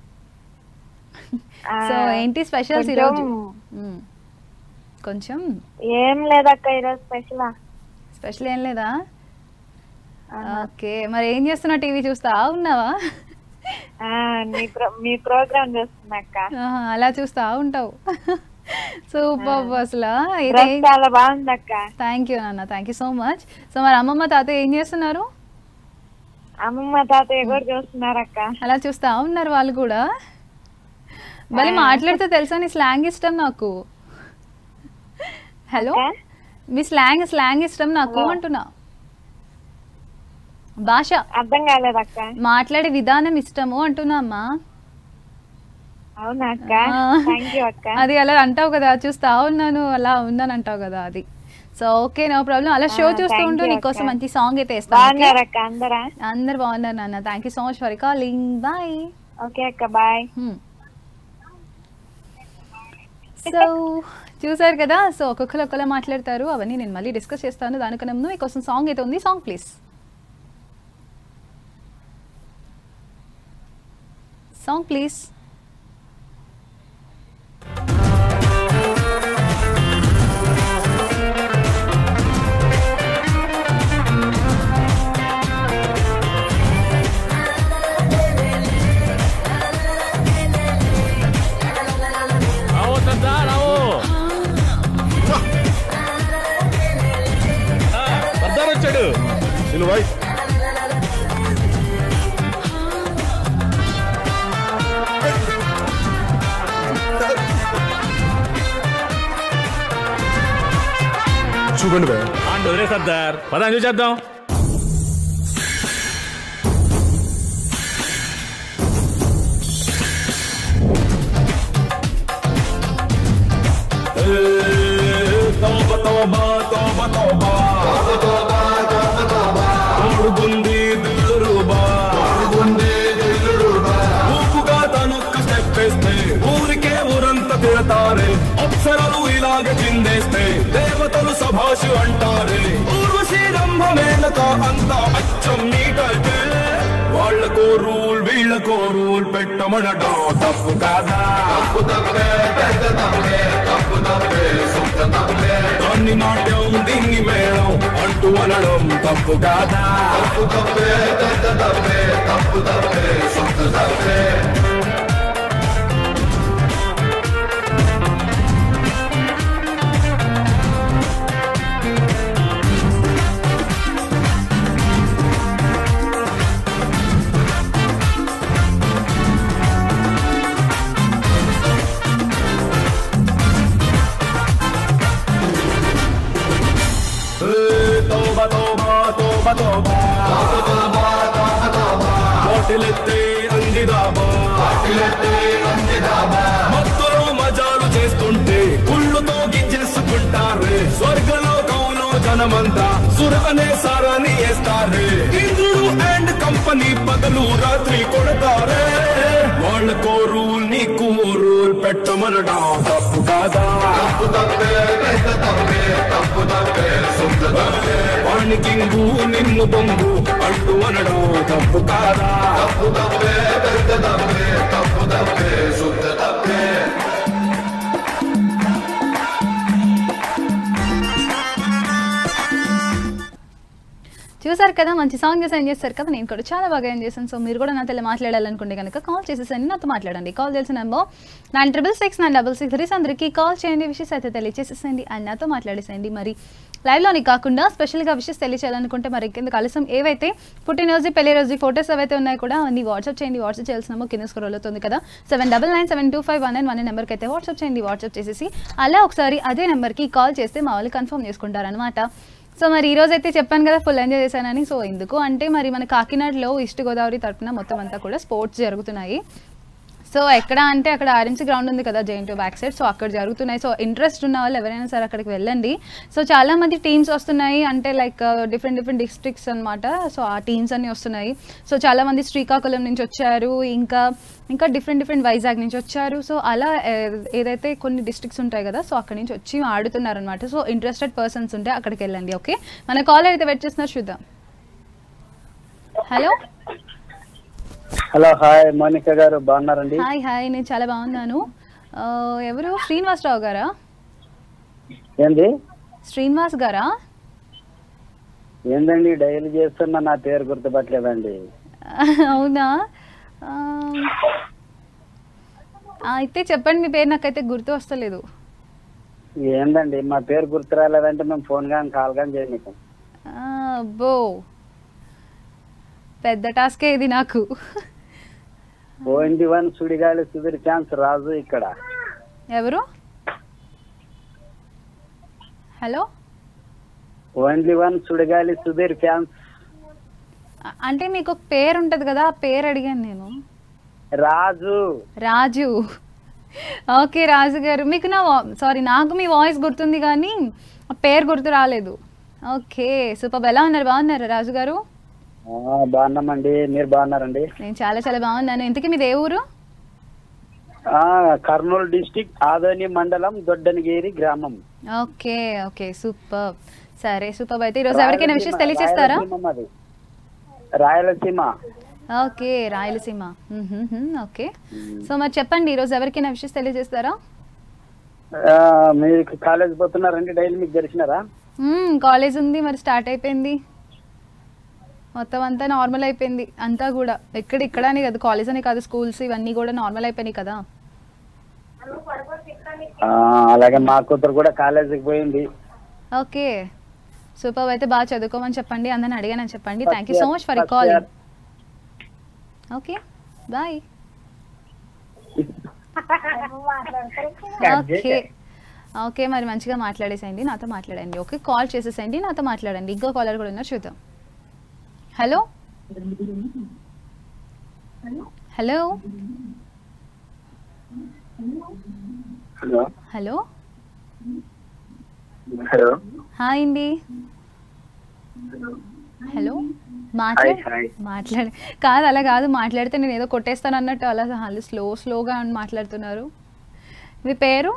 ఆ, సో ఏంటి స్పెషల్స్ కొంచెం- ఈరోజు మ్మ్. కొంచెం ఏం లేదక్క ఈరోజు స్పెషల్ స్పెషల్ ఏం లేదా ఓకే మరి ఏం చేస్తున్నావు టీవీ చూస్తా ఉన్నావా మీ ప్రో మీ ప్రోగ్రామ్ చూస్తున్నక్క ఆహా, అలా చూస్తా ఉంటావు సూపర్ అసలు డ్రెస్ చాలా బాగుందక్క థ్యాంక్ యూ నాన్న thank you so much so మరి అమ్మమ్మ తాతయ్య ఏం చేస్తున్నారు అమ్మమ్మ తాతయ్య కూడా చూస్తున్నారక్క అలా చూస్తా ఉన్నారు వాళ్ళు కూడా మళ్ళీ మాట్లాడితే తెలుసా నీ స్లాంగ్ ఇష్టం నాకు హలో అక్క? మీ స్లాంగ్ స్లాంగ్ ఇష్టం నాకు అంటున్నా భాష అర్థం కాలేదక్క మాట్లాడే విధానం ఇష్టము అంటున్నా అమ్మా అవునా అక్క ఆ. థ్యాంక్ యూ అక్క అది అలా అంటావు కదా చూస్తా ఉన్నాను అలా ఉన్నాను అంటావు కదా అది సో ఓకే నో ప్రాబ్లం అలా షో ఆ, చూస్తూ thank ఉంటూ you, నీకోసం అక్క. మంచి సాంగ్ అయితే ఇస్తాను okay? బాగున్నారక్క అందరా అందరు బాగున్నారు నాన్న thank you so much for calling bye okay అక్క బాయ్ సో చూసారు కదా సో ఒక్కొక్కరు ఒక్కలా మాట్లాడతారు అవన్నీ నేను మళ్ళీ డిస్కస్ చేస్తాను దానికన్నా ముందు మీకోసం సాంగ్ అయితే ఉంది సాంగ్ ప్లీజ్ సాంగ్ ప్లీజ్ రావో తందా రావో సర్దార్ వచ్చాడు నేను వాయి చూడండి బే ఆండు వదిలే సర్దార్ పదాం చూసేద్దాం తోబ తోబ తోబ తోబ తోడుగుంది దిల్లురుబా ఊపుగా తనొక్క స్టెప్ వేస్తే ఊరికే ఊరంతా తిడతారే అప్సరలు ఇలాగ చిందేస్తే దేవతలు సభాషు అంటారే ఊర్వశీ రంభమేనక అంతా అచ్చం నీటైతే వాళ్ళకో రూల్ వీళ్ళకో రూల్ పెట్టమనటం తప్పు కాదా తప్పు తప్పే పెద్ద తప్పే తప్పు తప్పే సొంత తప్పే దాన్ని నాట్యం దీన్ని మేళం అంటూ అనడం తప్పు కాదా తప్పు తప్పే పెద్ద తప్పే తప్పు తప్పే సొంత తప్పే తోబ తోబ తోబ తోబ బాటిలెత్తే అందిదాబా మత్తులో మజాలు చేస్తుంటే కుళ్ళుతో గిచ్చేసుకుంటారే స్వర్గలోకంలో జనమంతా సుర అనే సారాన్ని వేస్తారే ఇంద్రుడు అండ్ కంపెనీ పగలు రాత్రి కొడతారే వాళ్ళకో రూల్ నీకు రూల్ పెట్టమనడా తప్పు కాదా తప్పు తప్పే పెద్ద తప్పే తప్పు తప్పే సొంత తప్పే వాణి కింగు నిన్ను బొంగు అంటూ అనడం తప్పు కాదా తప్పు తప్పే పెద్ద తప్పే తప్పు తప్పే శుద్ధ తప్పే చూసారు కదా మంచి సాంగ్ చేసి ఎంజాయ్ చేస్తారు కదా నేను కూడా చాలా బాగా ఎంజాయ్ చేశాను సో మీరు కూడా నాతో ఇలా మాట్లాడాలనుకుంటే కనుక కాల్ చేసేసండి నాతో మాట్లాడండి కాల్ చేసిన number nine triple six nine double six three అందరికీ కాల్ చేయండి విషయస్ అయితే తెలియచేసేసండి అండ్ నాతో మాట్లాడేసేయండి మరి లైవ్లోని కాకుండా స్పెషల్గా విషయస్ తెలియచేయాలనుకుంటే మరి కింద కలిసం ఏవైతే పుట్టినరోజు పెళ్లి రోజు ఫోటోస్ ఏవైతే ఉన్నాయో కూడా అన్ని వాట్సాప్ చేయండి వాట్సాప్ చేయాల్సిన నెంబర్ కింద స్క్రోల్ అవుతుంది కదా seven double nine seven two five one nine one నెంబర్కి అయితే వాట్సాప్ చేయండి వాట్సాప్ చేసేసి అలా ఒకసారి అదే నెంబర్కి కాల్ చేస్తే మా వాళ్ళు కన్ఫర్మ్ చేసుకుంటారనమాట సో మరి ఈ రోజు అయితే చెప్పాను కదా ఫుల్ ఎంజాయ్ చేశానని సో ఎందుకు అంటే మరి మన కాకినాడలో ఈస్ట్ గోదావరి తరపున మొత్తం అంతా కూడా స్పోర్ట్స్ జరుగుతున్నాయి సో ఎక్కడ అంటే అక్కడ ఆర్ఎంసీ గ్రౌండ్ ఉంది కదా జైంట్ బ్యాక్ సైడ్ సో అక్కడ జరుగుతున్నాయి సో ఇంట్రెస్ట్ ఉన్న వాళ్ళు ఎవరైనా సరే అక్కడికి వెళ్ళండి సో చాలా మంది టీమ్స్ వస్తున్నాయి అంటే లైక్ డిఫరెంట్ డిఫరెంట్ డిస్ట్రిక్ట్స్ అన్నమాట సో ఆ టీమ్స్ అన్ని వస్తున్నాయి సో చాలా మంది శ్రీకాకుళం నుంచి వచ్చారు ఇంకా ఇంకా డిఫరెంట్ డిఫరెంట్ వైజాగ్ నుంచి వచ్చారు సో అలా ఏ- ఏదైతే కొన్ని డిస్ట్రిక్ట్స్ ఉంటాయి కదా సో అక్కడి నుంచి వచ్చి ఆడుతున్నారు అనమాట సో ఇంట్రెస్టెడ్ పర్సన్స్ ఉంటే అక్కడికి వెళ్ళండి ఓకే మన కాల్ అయితే వెయిట్ చేస్తున్నారు చూద్దాం హలో హలో హాయ్ మోనిక గారు బాగున్నారండి హాయ్ హాయ్ నేను చాలా బాగున్నాను ఆ, ఎవరు శ్రీనివాసరావు గారా ఏంది శ్రీనివాస్ గారా ఏందండి డైలీ చేస్తున్నా నా పేరు గుర్తుపట్టలేదండి అవునా ఆ, అయితే చెప్పండి మీ పేరు నాకైతే గుర్తు వస్తలేదు ఏందండి మా పేరు గుర్తు రాలేదంటే మేము ఫోన్ కానీ కాల్ కానీ చేయనీకు ఆ, అబ్బో పెద్ద టాస్కే ఇది నాకు ఓఎన్టీ వన్ సుడిగాలి సుధీర్ ఛాన్స్ రాజు ఇక్కడ ఎవరు hello only one Sudigali Sudheer fans అ- అంటే మీకు ఒక పేరు ఉంటుంది కదా ఆ పేరు అడిగాను నేను రాజు రాజు ఓకే రాజు గారు మీకు నా సారీ నాకు మీ వాయిస్ గుర్తుంది కానీ ఆ పేరు గుర్తు రాలేదు ఓకే సూపర్ ఎలా ఉన్నారు బాగున్నారా రాజు గారు ఆ, బాగున్నామండి మీరు బాగున్నారండి నేను చాలా చాలా బాగున్నాను ఇంతకీ మీది ఏ ఊరు ఆ కర్నూలు డిస్టిక్ ఆదోని మండలం దొడ్డనగిరి గ్రామం ఓకే ఓకే సూపర్ సరే సూపర్ అయితే ఈరోజు ఎవరికైనా విషయం తెలియచేస్తారా రాయలసీమ మాది. రాయలసీమ ఓకే రాయలసీమ మ్మ్హ్మ్, ఓకే సో మరి చెప్పండి ఈరోజు ఎవరికైనా విషయం తెలియజేస్తారా ఆ, మీకు కాలేజ్ పోతున్నారండి డైలీ మీకు తెలిసినారా మ్మ్, కాలేజ్ ఉంది మరి స్టార్ట్ అయిపోయింది మొత్తం అంతా నార్మల్ అయిపోయింది అంతా కూడా ఎక్కడ ఇక్కడ అని కాదు కాలేజ్ అని కాదు స్కూల్స్ ఇవన్నీ కూడా నార్మల్ అయిపోయినాయి కదా ఆ, అలాగే మా కూతురు కూడా కాలేజీకి పోయింది ఓకే సూపర్ అయితే బాగా చదువుకోమని చెప్పండి అందరిని అడిగానని చెప్పండి thank you so much for calling okay bye okay okay మరి మంచిగా మాట్లాడేసేయండి నాతో మాట్లాడండి ఓకే కాల్ చేసేసేయండి నాతో మాట్లాడండి ఇంకో కాలర్ కూడా ఉన్నారు చూద్దాం hello hello hello hello hello hi అండి హలో మాట్లాడు హాయ్. మాట్లాడు కాదు అలా కాదు మాట్లాడితే నేను ఏదో కొట్టేస్తాను అన్నట్టు అలా వాళ్ళు స్లో స్లోగా అని మాట్లాడుతున్నారు మీ పేరు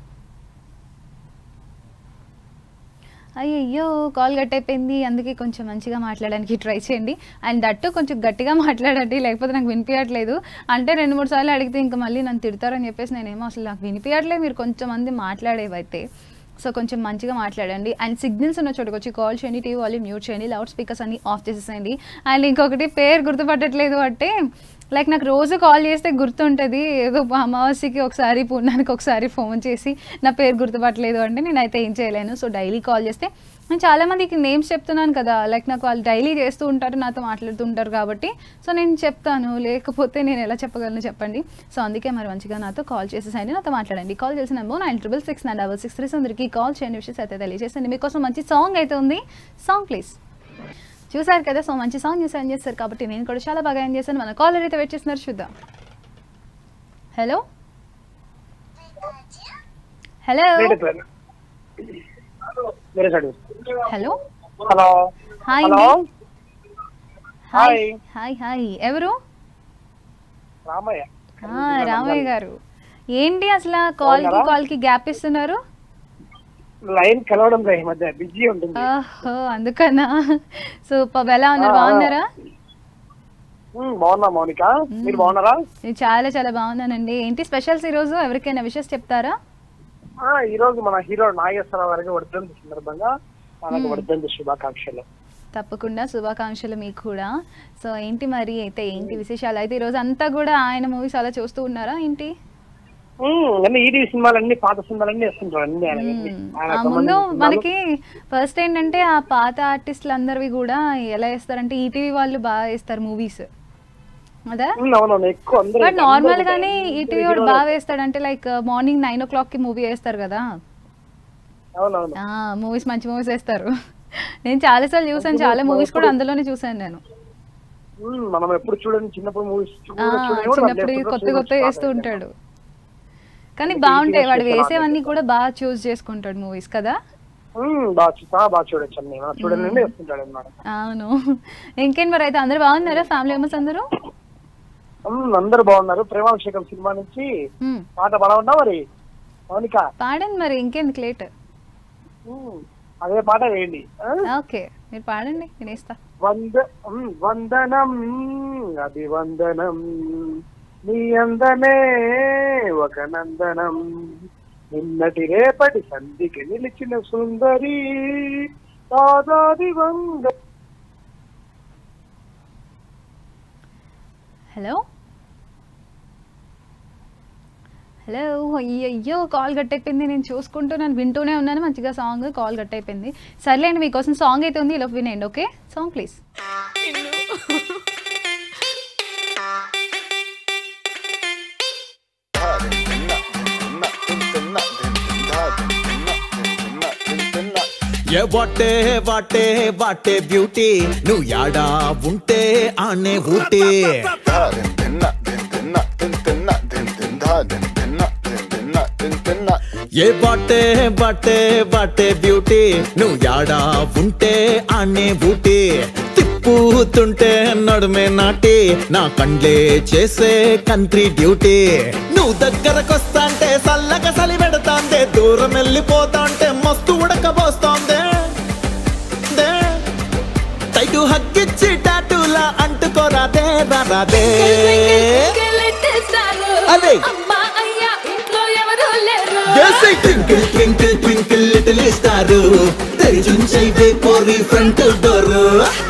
అయ్యయ్యో కాల్ కట్ అయిపోయింది అందుకే కొంచెం మంచిగా మాట్లాడడానికి ట్రై చేయండి అండ్ దట్టు కొంచెం గట్టిగా మాట్లాడండి లేకపోతే నాకు వినిపించట్లేదు అంటే రెండు మూడు సార్లు అడిగితే ఇంకా మళ్ళీ నన్ను తిడతారని చెప్పేసి నేనేమో అసలు నాకు వినిపించట్లేదు మీరు కొంచెం మంది మాట్లాడేవైతే సో కొంచెం మంచిగా మాట్లాడండి అండ్ సిగ్నల్స్ ఉన్న చోటుకు వచ్చి కాల్ చేయండి టీవీ వాల్యూమ్ మ్యూట్ చేయండి లౌడ్ స్పీకర్స్ అన్ని ఆఫ్ చేసేసేయండి అండ్ ఇంకొకటి పేరు గుర్తుపట్టట్లేదు అంటే లైక్ నాకు రోజు కాల్ చేస్తే గుర్తుంటుంది ఏదో అమావాస్యకి ఒకసారి పూర్ణానికి ఒకసారి ఫోన్ చేసి నా పేరు గుర్తుపట్టలేదు అంటే నేనైతే ఏం చేయలేను సో డైలీ కాల్ చేస్తే నేను చాలా మందికి నేమ్స్ చెప్తున్నాను కదా లైక్ నాకు వాళ్ళు డైలీ చేస్తూ ఉంటారు నాతో మాట్లాడుతూ ఉంటారు కాబట్టి సో నేను చెప్తాను లేకపోతే నేను ఎలా చెప్పగలను చెప్పండి సో అందుకే మరి మంచిగా నాతో కాల్ చేసేసండి నాతో మాట్లాడండి కాల్ చేసిన number nine triple six nine double six three అందరికి కాల్ చేయండి విషయం అయితే తెలియజేసండి మీకోసం మంచి సాంగ్ అయితే ఉంది సాంగ్ ప్లీజ్ చూసారు కదా సో మంచి సాంగ్ చూసి ఎంజాయ్ చేస్తారు కాబట్టి నేను కూడా చాలా బాగా ఎంజాయ్ చేశాను మన కాలర్ అయితే వెయిట్ చేస్తున్నారు చూద్దాం హలో హలో मेरे side hello hello hi hello hi hi hi ఎవరు రామయ్య ఆ, రామయ్య గారు ఏంటి అసలు కాల్కి కాల్కి గ్యాప్ ఇస్తున్నారు లైన్ కలవడం లేదు ఈ మధ్య బిజీ ఉంటుంది ఓహో అందుకనా సూపర్ ఎలా ఉన్నారు బాగున్నారా ఉమ్, బాగున్నా మౌనిక మీరు బాగున్నారా నేను చాలా చాలా బాగున్నానండి ఏంటి స్పెషల్స్ ఈరోజు ఎవరికైనా విషెస్ చెప్తారా ఆ, ఈ రోజు మన హీరో నాగేశ్వరరావు గారికి వర్ధంతి సందర్భంగా మనకు వర్ధంతి శుభాకాంక్షలు తప్పకుండా శుభాకాంక్షలు మీకు కూడా సో ఏంటి మరి అయితే ఏంటి విశేషాలు అయితే ఈరోజు అంతా కూడా ఆయన మూవీస్ అలా చూస్తూ ఉన్నారా ఏంటి ఉమ్, అన్ని ఈడీ సినిమాలు అన్ని పాత సినిమాలు అన్ని వేస్తుంటారు అన్ని ఆయన అన్ని. ఆయన ఆ ముందు సంబంధించిన సినిమాలు. మనకి ఫస్ట్ ఏంటంటే ఆ పాత ఆర్టిస్టులు అందరివి కూడా ఎలా వేస్తారంటే ఈటీవీ వాళ్ళు బాగా వేస్తారు మూవీస్ అదా ఉమ్, అవునవును ఎక్కువ అందరూ బట్ అందరూ నార్మల్ కూడా గానీ ఈటీవీ వాడు బాగా వేస్తాడు అంటే like morning nine o'clock కి మూవీ వేస్తారు కదా అవునవును ఆ మూవీస్ మంచి మూవీస్ వేస్తారు నేను చాలా సార్లు చూసాను చాలా మూవీస్ కూడా అందులోనే చూసాను నేను ఉమ్, మనం ఎప్పుడు చూడండి చిన్నప్పుడు మూవీస్ ఆ, చిన్నప్పుడు కొత్త కొత్త వేస్తూ ఉంటాడు కానీ బాగుంటాయి వాడు వేసేవన్నీ కూడా బాగా చూస్ చేసుకుంటాడు మూవీస్ కదా బాగా చూ- ఆ, బాగా చూడొచ్చు అన్ని మనం చూడండి వేస్తుంటాడు అన్నమాట అవును ఇంకేం మరి అయితే అందరు బాగున్నారా ఫ్యామిలీ మెంబర్స్ అందరూ ఉమ్, అందరూ బాగున్నారు ప్రేమాభిషేకం సినిమా నుంచి మ్మ్. పాట బాగున్నా మరి మౌనిక పాడండి మరి ఇంకెందుకు లేట్ ఉమ్, అదే పాట వేయండి ఆ? ఓకే మీరు పాడండి వినేస్తా వంద ఉమ్, వందనం అభివందనం నీ అందమే ఒక నందనం నిన్నటి రేపటి సంధికి నిలిచిన సుందరి దాదాది వంద హలో హలో అయ్యో కాల్ కట్ అయిపోయింది నేను చూసుకుంటూ నేను వింటూనే ఉన్నాను మంచిగా సాంగ్ కాల్ కట్ అయిపోయింది సర్లేండి మీకోసం సాంగ్ అయితే ఉంది ఇలా వినేయండి okay song please a what a what a what a beauty నువ్వు యాడా ఉంటే ఆనే ఊటీ ఏ బాటే బాటే బాటే బ్యూటీ నువ్వు యాడా ఉంటే ఆనే ఊటీ తిప్పుతుంటే నడుమే నాటి నా కండ్లే చేసే కంట్రీ డ్యూటీ నువ్వు దగ్గరకొస్తాంటే సల్లగా సలి పెడతాందే దూరం వెళ్ళిపోతాంటే మస్తు ఉడకబోస్తోందే దే. టైటు హక్కిచ్చి టాటూలా అంటుకోరాదే రాదే అదే twinkle twinkle twinkle little star తెరిచుంచైతే పోరి ఫ్రంట్ డోరు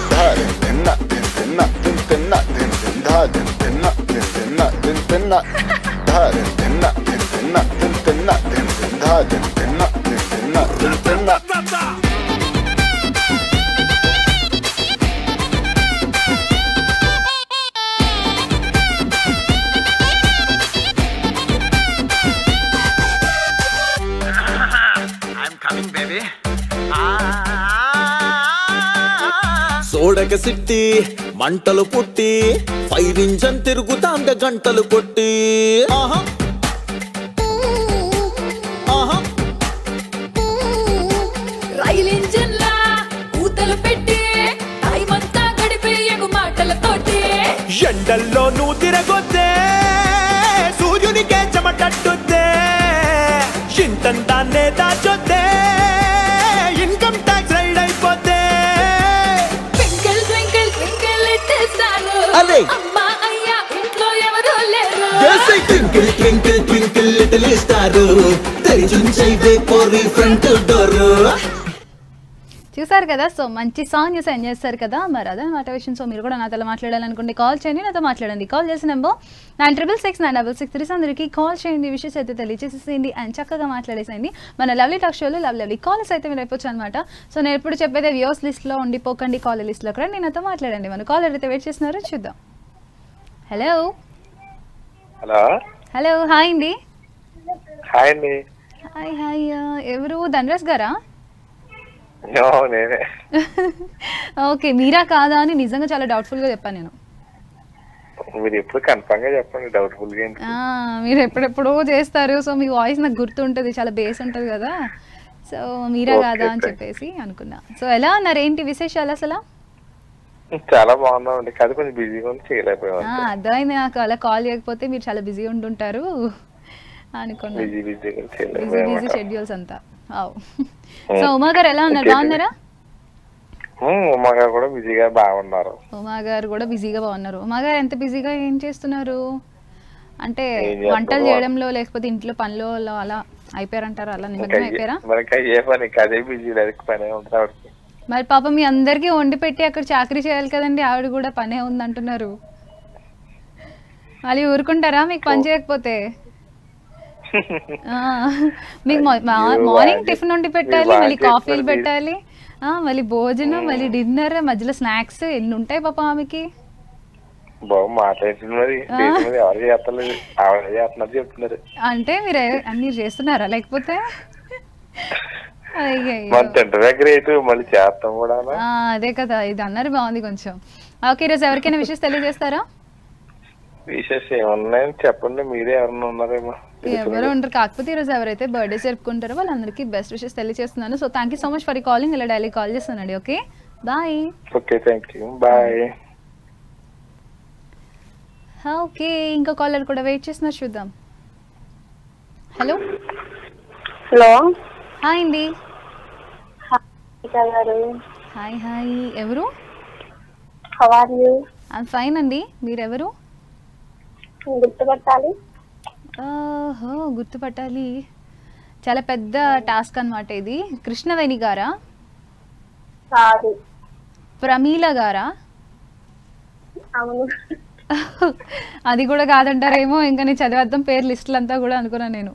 సోడక సిట్టి మంటలు పుట్టి ఫైర్ ఇంజన్ తిరుగుతాంద గంటలు కొట్టి ఆహా ఆహా రైలు ఇంజిన్ లా ఊతలు పెట్టి టైం అంతా గడిపే ఎగు మాటలతోటి ఎండల్లో నువ్వు తిరగొద్దే సూర్యునికే చెమటట్టుద్దే ఇంతంతానే దాచొద్దే ఇన్కమ్ ట్యాక్స్ రైడ్ అయిపోతే ట్వింకిల్ ట్వింకిల్ ట్వింకిల్ ఇట్టేస్తారు అదే. అమ్మా అయ్యా ఇంట్లో ఎవరు లేరు twinkle twinkle twinkle little star తెరిచుంచైతే పోరి ఫ్రంట్ డోరు చూసారు కదా సో మంచి సాంగ్ చూసి ఎంజాయ్ చేస్తారు కదా మరి అదనమాట విషయం సో మీరు కూడా నాతో మాట్లాడాలనుకోండి కాల్ చేయండి నాతో మాట్లాడండి కాల్ చేసిన number nine triple six nine double six three అందరికి కాల్ చేయండి విషయస్ అయితే తెలియజేసేసేయండి అండ్ చక్కగా మాట్లాడేసేయండి మన లవ్లీ టాక్ షోలో లవ్ లవ్లీ కాల్స్ అయితే మీరు అయిపోవచ్చు అనమాట సో నేను ఎప్పుడు చెప్పేది వ్యూస్ లిస్ట్లో ఉండిపోకండి కాల్ లిస్ట్లో కూడా నేను నాతో మాట్లాడండి మన కాల్ అయితే వెయిట్ చేస్తున్నారో చూద్దాం హలో హలో హలో హాయ్ అండి హాయ్ అండి హాయ్ హాయ్ ఎవరు ధనరాజ్ గారా ఓ, నేనే ఓకే మీరా కాదా అని నిజంగా చాలా డౌట్ఫుల్గా చెప్పాను నేను మీరు ఎప్పుడు కన్ఫర్మ్ గా చెప్పండి డౌట్ఫుల్ గా ఏంటి ఆ, మీరు ఎప్పుడెప్పుడో చేస్తారు సో మీ వాయిస్ నాకు గుర్తుంటుంది చాలా బేస్ ఉంటుంది కదా సో మీరా Okay, కాదా అని thank చెప్పేసి అనుకున్నా సో ఎలా ఉన్నారు ఏంటి విశేషాలు అసలు చాలా బాగున్నామండి కాదు కొంచెం బిజీగా ఉంది చేయలేకపోయాం ఆ, అర్థమైంది నాకు అలా కాల్ చేయకపోతే మీరు చాలా బిజీ ఉంటుంటారు అనుకున్నా బిజీ బిజీగా బిజీ బిజీ చేయలేకపోయాం షెడ్యూల్స్ అంతా వావ్ సో ఉమా గారు ఎలా ఉన్నారు బాగున్నారా ఉమ్, ఉమా గారు కూడా బిజీగా బాగున్నారు ఉమా గారు కూడా బిజీగా బాగున్నారు ఉమా గారు ఎంత బిజీగా ఏం చేస్తున్నారు అంటే ఏం చేస్తున్నారు? వంటలు చేయడంలో లేకపోతే ఇంట్లో పనిలో అలా అయిపోయారంటారా అలా ఇంకా నిమగ్నం అయిపోయారా మరి ఇంకా ఏ పని ఇంకా అదే బిజీ లేదు పని ఉంటుంది ఆవిడకి మరి పాపం మీ అందరికీ వండి పెట్టి అక్కడ చాకరీ చేయాలి కదండి ఆవిడ కూడా పనే ఉంది అంటున్నారు మళ్ళీ ఊరుకుంటారా మీకు పని చేయకపోతే ఆ, మీకు మా- మా- మీరు మార్నింగ్ బాగా టిఫిన్ వండి మీరు పెట్టాలి బాగా మళ్ళీ కాఫీలు చేస్తున్నారు మీరు. పెట్టాలి ఆ, మళ్ళీ భోజనం మళ్ళీ డిన్నర్ మధ్యలో స్నాక్స్ ఎన్ని ఉంటాయి పాప ఆమెకి బాబు మాట్లాడుతుంది మరి దేశం మీద ఎవరు చేస్తలేదు ఆవిడ చేస్తున్నారు చెప్తున్నారు అంటే మీరు ఏ- అన్ని చేస్తున్నారా లేకపోతే అయ్యయ్యో. మన తింటమే గ్రేట్ మళ్ళీ చేస్తాం కూడా ఆ, అదే కదా ఇది అన్నారు బాగుంది కొంచెం ఓకే ఈరోజు ఎవరికైనా విషయం తెలియజేస్తారా విశేషం ఏమున్నాయని చెప్పండి మీరే ఎవరన్నా ఉన్నారేమో ఎవరు ఉండరు కాకపోతే ఈరోజు ఎవరైతే బర్త్డే జరుపుకుంటారో వాళ్ళందరికీ బెస్ట్ విషెస్ తెలియజేస్తున్నాను so thank you so much for calling ఇలా డైలీ కాల్ చేస్తున్నాండి okay bye okay thank you bye okay ఇంకో కాలర్ కూడా వెయిట్ చేస్తున్నారు చూద్దాం హలో హలో హాయ్ అండి గారు హాయ్ హాయ్ ఎవరు how are you I'm fine అండి మీరెవరు గుర్తుపట్టాలి ఓహో గుర్తుపట్టాలి చాలా పెద్ద టాస్క్ అన్నమాట ఇది కృష్ణవేణి గారా కాదు ప్రమీల గారా అవును అది కూడా కాదంటారేమో ఇంకా నేను చదివేద్దాం పేరు లిస్టులు అంతా కూడా అనుకున్నాను నేను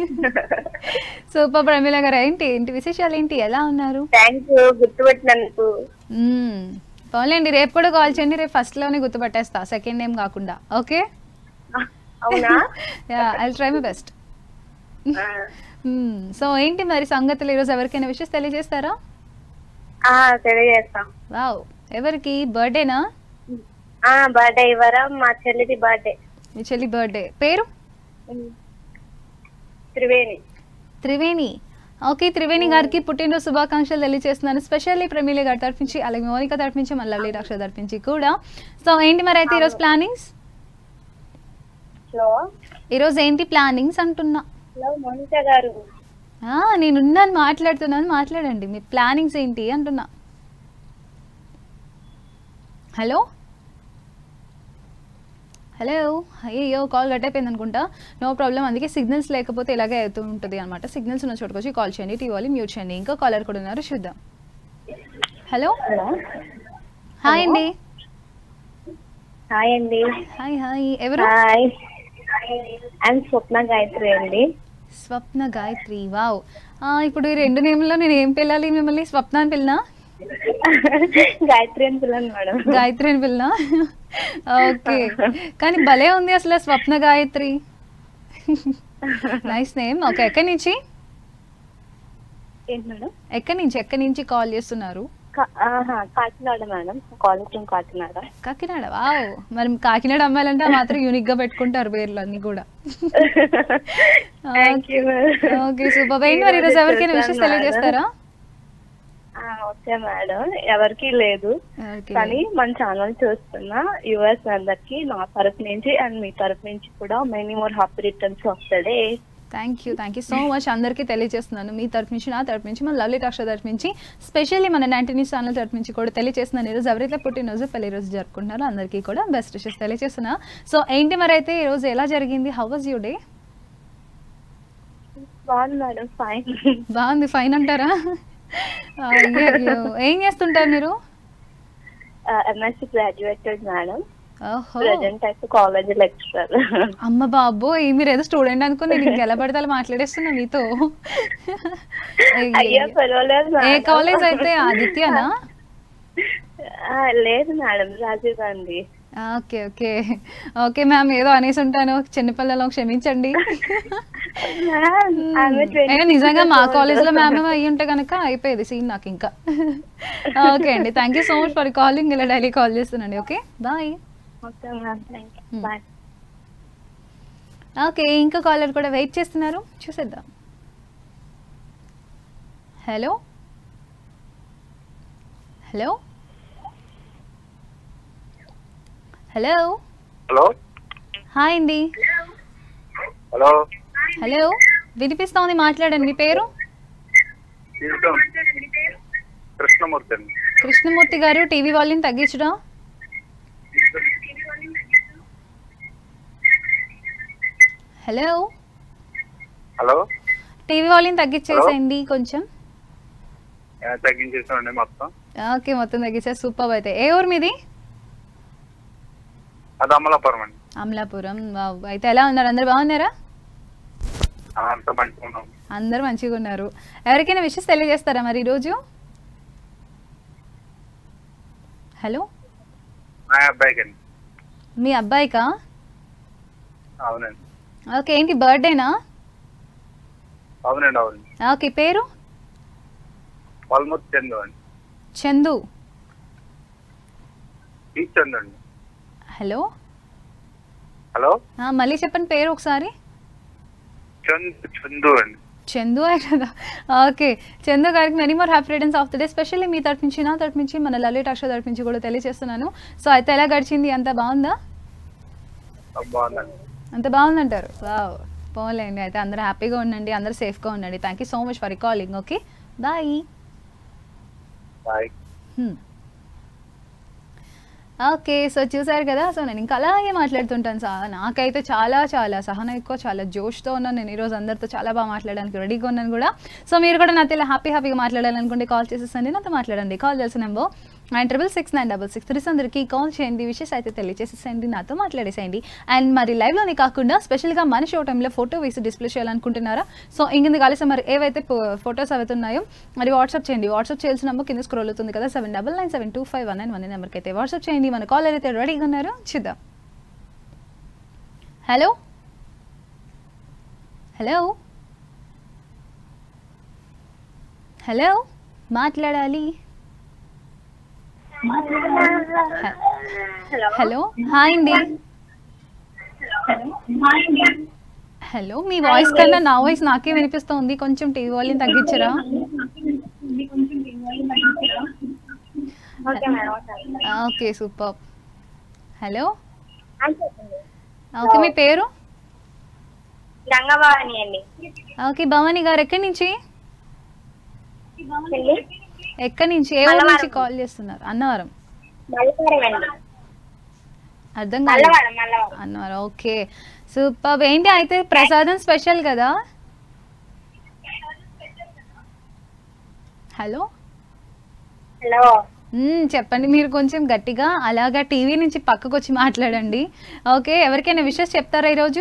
సూపర్ ప్రమీల గారు ఏంటి ఏంటి విశేషాలు ఏంటి ఎలా ఉన్నారు థ్యాంక్ యూ గుర్తుపెట్టినందుకు మ్మ్. పోన్లేండి రేపు కూడా కాల్ చేయండి రేపు ఫస్ట్ లోనే గుర్తుపట్టేస్తా సెకండ్ నేమ్ కాకుండా ఓకే అవునా yeah I try my best so ఏంటి మరి సంగతులు ఈరోజు ఎవరికైనా విషయం తెలియజేస్తారా ఆ, తెలియజేస్తాం వావ్ ఎవరికి బర్త్డేనా ఆ బర్త్డే ఇవ్వరా మా చెల్లిది బర్త్డే మీ చెల్లి బర్త్డే పేరు త్రివేణి త్రివేణి ఓకే త్రివేణి గారికి పుట్టినరోజు శుభాకాంక్షలు తెలియజేస్తున్నాను స్పెషల్లీ ప్రమీల గారి తరఫించి అలాగే మౌనిక తరఫించి మన లవ్లీ రాక్ష తరఫించి కూడా సో ఏంటి మరి అయితే ఈరోజు ప్లానింగ్స్ హలో ఈరోజు ఏంటి ప్లానింగ్స్ అంటున్నా హలో మోనిక గారు ఆ, నేనున్నాను మాట్లాడుతున్నాను మాట్లాడండి మీ ప్లానింగ్స్ ఏంటి అంటున్నా హలో హలో అయ్యో కాల్ కట్ అయిపోయింది అనుకుంటా నో ప్రాబ్లం అందుకే సిగ్నల్స్ లేకపోతే ఇలాగే అవుతూ ఉంటుంది అనమాట సిగ్నల్స్ ఉన్న చోటుకొచ్చి కాల్ చేయండి టీవీ మ్యూట్ చేయండి ఇంకా కాలర్ కూడా ఉన్నారు చూద్దాం హలో హాయ్ అండి హాయ్ అండి హాయ్ హాయ్ ఎవరు హాయ్ ఐఎమ్ స్వప్న గాయత్రి అండి స్వప్న గాయత్రి వావ్ ఆ, ఇప్పుడు ఈ రెండు నేమ్లో నేను ఏం పిల్లాలి మిమ్మల్ని స్వప్న అని పిల్లనా గాయత్రి అని పిల్లని మేడం గాయత్రి అని పిల్లనా ఓకే కానీ భలే ఉంది అసలు ఆ Swapna Gayatri nice name okay ఎక్కడి నుంచి ఏంటి మేడం ఎక్కడి నుంచి ఎక్కడి నుంచి కాల్ చేస్తున్నారు కా- ఆహా, Kakinada madam college from Kakinada Kakinada wow మరి కాకినాడ అమ్మాయిలంటే ఆ మాత్రం యూనిక్ గా పెట్టుకుంటారు పేర్లు అన్ని కూడా థ్యాంక్ యూ ఓకే సూపర్ ఏంటి మరి ఈరోజు ఎవరికైనా విషయం తెలియజేస్తారా ఓకే మేడం ఎవరికి లేదు ఓకే కానీ మన ఛానల్ చూస్తున్న యుఎస్ అందరికి నా తరపు నుంచి అండ్ మీ తరపు నుంచి కూడా many more happy returns of the day thank you thank you so much అందరికీ తెలియజేస్తున్నాను మీ తరపు నుంచి నా తరపు నుంచి మన లవ్లీ టాక్ష తరపు నుంచి స్పెషల్లీ మన నైన్టీ న్యూస్ ఛానల్ తరపు నుంచి కూడా తెలియజేస్తున్నాను ఈరోజు ఎవరైతే పుట్టినరోజు పెళ్లి రోజు జరుపుకుంటున్నారో అందరికీ కూడా బెస్ట్ విషెస్ తెలియజేస్తున్నా సో ఏంటి మరి అయితే ఈరోజు ఎలా జరిగింది హౌ వాజ్ యూ డే బాగుంది మేడం ఫైన్ బాగుంది ఫైన్ అంటారా అయ్యయ్యో. ఏం చేస్తుంటారు మీరు ఎంఎస్సి గ్రాడ్యుయేటెడ్ మేడం ఓహో ప్రజెంట్ అయితే కాలేజ్ లెక్చరర్ అమ్మ బాబు మీరు ఏదో స్టూడెంట్ అనుకుని నేను ఇంక ఎలా పడితే అలా మాట్లాడేస్తున్నా మీతో అయ్యో పర్వాలేదు ఏ మేడం. కాలేజ్ అయితే ఆదిత్యనా ఆ, లేదు madam Rajiv Gandhi okay okay okay ma'am ఏదో అనేసి ఉంటాను చిన్నపిల్లలు క్షమించండి మ్యామ్, ఆమె 20 అయినా నిజంగా మా years old. కాలేజ్ లో మ్యామ్ అయ్యి ఉంటే కనుక అయిపోయేది సీన్ నాకు ఇంకా ఓకే అండి thank you so much for calling ఇలా డైలీ కాల్ చేస్తున్నాండి okay bye okay ma'am thank you bye okay ఇంకా కాలర్ కూడా వెయిట్ చేస్తున్నారు చూసేద్దాం hello hello hello hello hi అండి హలో హలో వినిపిస్తోంది మాట్లాడండి మీ పేరు కృష్ణమూర్తి అండి కృష్ణమూర్తి గారు టీవీ వాల్యూమ్ తగ్గించడం హలో హలో టీవీ వాల్యూమ్ తగ్గించేసేయండి కొంచెం తగ్గించేసామండి మొత్తం ఓకే మొత్తం తగ్గించారు సూపర్ అయితే ఏ ఊరు మీది అది అమలాపురం అండి అమలాపురం వావ్. అయితే ఎలా ఉన్నారు అందరు బాగున్నారా అంత మంచిగా ఉన్నాం అందరు మంచిగా ఉన్నారు ఎవరికైనా విషెస్ తెలియజేస్తారా మరి ఈరోజు హలో మా అబ్బాయికి అండి మీ అబ్బాయికా అవునండి ఓకే ఏంటి బర్త్డేనా అవునండి అవునండి ఓకే పేరు ఆల్మోస్ట్ చందు అండి చందు ఈ చందు అండి హలో హలో ఆ, మళ్ళీ చెప్పండి పేరు ఒకసారి చందు చందు అండి చందు అయ్య కదా ఓకే చందు గారికి many more happy returns of the day specially మీ తరపు నుంచి నా తరపు నుంచి మన లలిత అక్ష తరపు నుంచి కూడా తెలియజేస్తున్నాను సో అయితే ఎలా గడిచింది అంత బాగుందా బాగుందండి అంత బాగుందంటారు వావ్ పోలేండి అయితే అందరూ హ్యాపీగా ఉండండి అందరూ సేఫ్గా ఉండండి thank you so much for calling okay bye bye okay so చూసారు కదా సో నేను ఇంకా అలాగే మాట్లాడుతుంటాను సా నాకైతే చాలా చాలా సహనం ఎక్కువ చాలా జోష్తో ఉన్నాను నేను ఈరోజు అందరితో చాలా బాగా మాట్లాడడానికి రెడీగా ఉన్నాను కూడా సో మీరు కూడా నాతో ఇలా హ్యాపీ హ్యాపీగా మాట్లాడాలనుకుంటే కాల్ చేసేసండి నాతో మాట్లాడండి కాల్ చేసిన number nine triple six nine double six three అందరికీ కాల్ చేయండి విషెస్ అయితే తెలియజేసేసేయండి నాతో మాట్లాడేసేయండి అండ్ మరి లైవ్లోనే కాకుండా స్పెషల్గా మన షో టైంలో ఫోటో వేసి డిస్ప్లే చేయాలనుకుంటున్నారా సో ఇంకింది కలిసి మరి ఏవైతే ఫొటోస్ అవుతున్నాయో మరి వాట్సాప్ చేయండి వాట్సాప్ చేయాల్సిన నెంబర్ కింద స్క్రోల్ అవుతుంది కదా seven double nine seven two five one nine one నెంబర్కి అయితే వాట్సాప్ చేయండి మన కాలర్ అయితే రెడీగా ఉన్నారు చూద్దాం హలో హలో హలో మాట్లాడాలి హలో హాయ్ అండి హలో మీ వాయిస్ కన్నా నా వాయిస్ నాకే వినిపిస్తుంది కొంచెం టీవీ వాల్యూమ్ తగ్గించరా ఓకే సూపర్ హలో ఓకే మీ పేరు గంగభవాని అండి ఓకే భవాని గారు ఎక్కడి నుంచి చెల్లి ఎక్కడి నుంచి ఏ ఊరు నుంచి కాల్ చేస్తున్నారు అన్నవరం మల్లవరం అండి అర్థం కాలేదు మల్లవరం మల్లవరం అన్నవరం ఓకే సూపర్ ఏంటి అయితే ప్రసాదం స్పెషల్ కదా హలో హలో మ్మ్, చెప్పండి మీరు కొంచెం గట్టిగా అలాగా టీవీ నుంచి పక్కకు వచ్చి మాట్లాడండి ఓకే ఎవరికైనా విషెస్ చెప్తారా ఈరోజు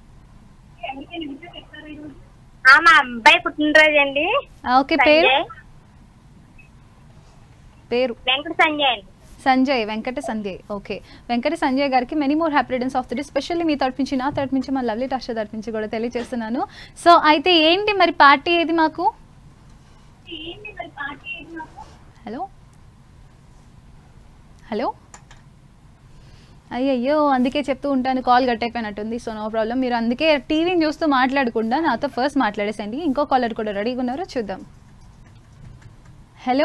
ఆ, మా అబ్బాయి పుట్టినరోజు అండి ఓకే పేరు సంజయ్ పేరు వెంకట సంజయ్ అండి సంజయ్ వెంకట సంజయ్ ఓకే వెంకట సంజయ్ గారికి many more happy returns of the day specially మీ తరపు నుంచి నా తరపు నుంచి మా లవ్లీ టాషా తరపు నుంచి కూడా తెలియజేస్తున్నాను సో అయితే ఏంటి మరి పార్టీ ఏది మాకు హలో హలో అయ్యయ్యో అందుకే చెప్తూ ఉంటాను కాల్ కట్ అయిపోయినట్టుంది సో నో ప్రాబ్లం మీరు అందుకే టీవీని చూస్తూ మాట్లాడకుండా నాతో ఫస్ట్ మాట్లాడేసండి ఇంకో కాలర్ కూడా రెడీగా ఉన్నారో చూద్దాం హలో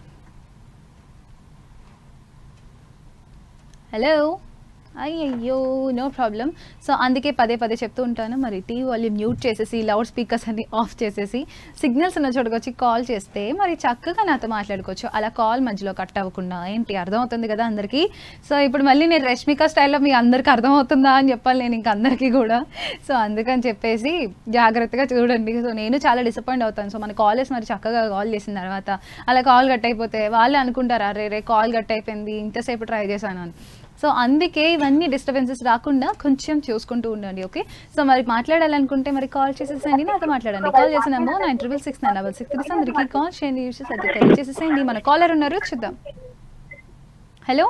హలో అయ్యయ్యో నో ప్రాబ్లం సో అందుకే పదే పదే చెప్తూ ఉంటాను మరి టీవీ వాల్యూమ్ మ్యూట్ చేసేసి లౌడ్ స్పీకర్స్ అన్ని ఆఫ్ చేసేసి సిగ్నల్స్ ఉన్న చోటుకు వచ్చి కాల్ చేస్తే మరి చక్కగా నాతో మాట్లాడుకోవచ్చు అలా కాల్ మధ్యలో కట్ అవ్వకుండా ఏంటి అర్థమవుతుంది కదా అందరికీ సో ఇప్పుడు మళ్ళీ నేను రష్మిక స్టైల్లో మీ అందరికీ అర్థమవుతుందా అని చెప్పాలి నేను ఇంక అందరికీ కూడా సో అందుకని చెప్పేసి జాగ్రత్తగా చూడండి సో నేను చాలా డిసప్పాయింట్ అవుతాను సో మన కాలేజ్ మరి చక్కగా కాల్ చేసిన తర్వాత అలా కాల్ కట్ అయిపోతే వాళ్ళే అనుకుంటారు అరే రే కాల్ కట్ అయిపోయింది ఇంతసేపు ట్రై చేశాను అని సో అందుకే ఇవన్నీ డిస్టర్బెన్సెస్ రాకుండా కొంచెం చూసుకుంటూ ఉండండి ఓకే సో మరి మాట్లాడాలనుకుంటే మరి కాల్ చేసేసేయండి నాతో మాట్లాడండి కాల్ చేసిన number nine triple six nine double six three అందరికీ కాల్ చేయండి యూసెస్ అయితే తెలియజేసేసేయండి మన కాలర్ ఉన్నారు చూద్దాం hello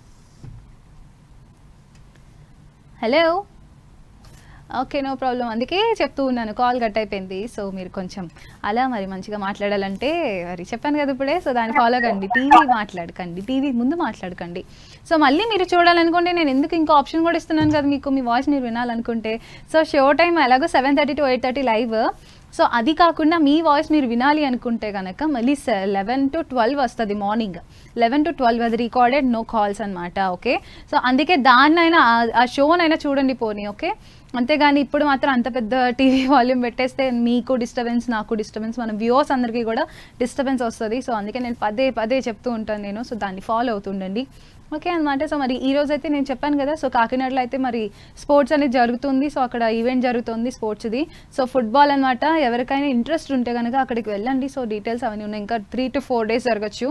hello okay no problem అందుకే చెప్తూ ఉన్నాను కాల్ కట్ అయిపోయింది సో మీరు కొంచెం అలా మరి మంచిగా మాట్లాడాలంటే మరి చెప్పాను కదా ఇప్పుడే సో దాన్ని ఫాలో కండి టీవీ మాట్లాడకండి టీవీ ముందు మాట్లాడకండి సో మళ్ళీ మీరు చూడాలనుకుంటే నేను ఎందుకు ఇంకో ఆప్షన్ కూడా ఇస్తున్నాను కదా మీకు మీ వాయిస్ మీరు వినాలనుకుంటే సో షో టైం ఎలాగో seven thirty to eight thirty live so అది కాకుండా మీ వాయిస్ మీరు వినాలి అనుకుంటే కనుక మళ్ళీ లెవెన్ టు ట్వెల్వ్ వస్తుంది మార్నింగ్ లెవెన్ టు ట్వెల్వ్ అది రికార్డెడ్ నో కాల్స్ అనమాట ఓకే సో అందుకే దాన్నైనా ఆ- ఆ షోనైనా చూడండి పోనీ ఓకే అంతేగాని ఇప్పుడు మాత్రం అంత పెద్ద టీవీ వాల్యూమ్ పెట్టేస్తే మీకు డిస్టర్బెన్స్ నాకు డిస్టర్బెన్స్ మన వ్యూవర్స్ అందరికీ కూడా డిస్టర్బెన్స్ వస్తుంది సో అందుకే నేను పదే పదే చెప్తూ ఉంటాను నేను సో దాన్ని ఫాలో అవుతుండండి ఓకే అనమాట సో మరి ఈ రోజు అయితే నేను చెప్పాను కదా సో కాకినాడలో అయితే మరి స్పోర్ట్స్ అనేది జరుగుతుంది సో అక్కడ ఈవెంట్ జరుగుతుంది స్పోర్ట్స్ది సో ఫుట్బాల్ అనమాట ఎవరికైనా ఇంట్రెస్ట్ ఉంటే కనుక అక్కడికి వెళ్ళండి సో డీటెయిల్స్ అవన్నీ ఉన్నాయి ఇంకా త్రీ టు ఫోర్ డేస్ జరగచ్చు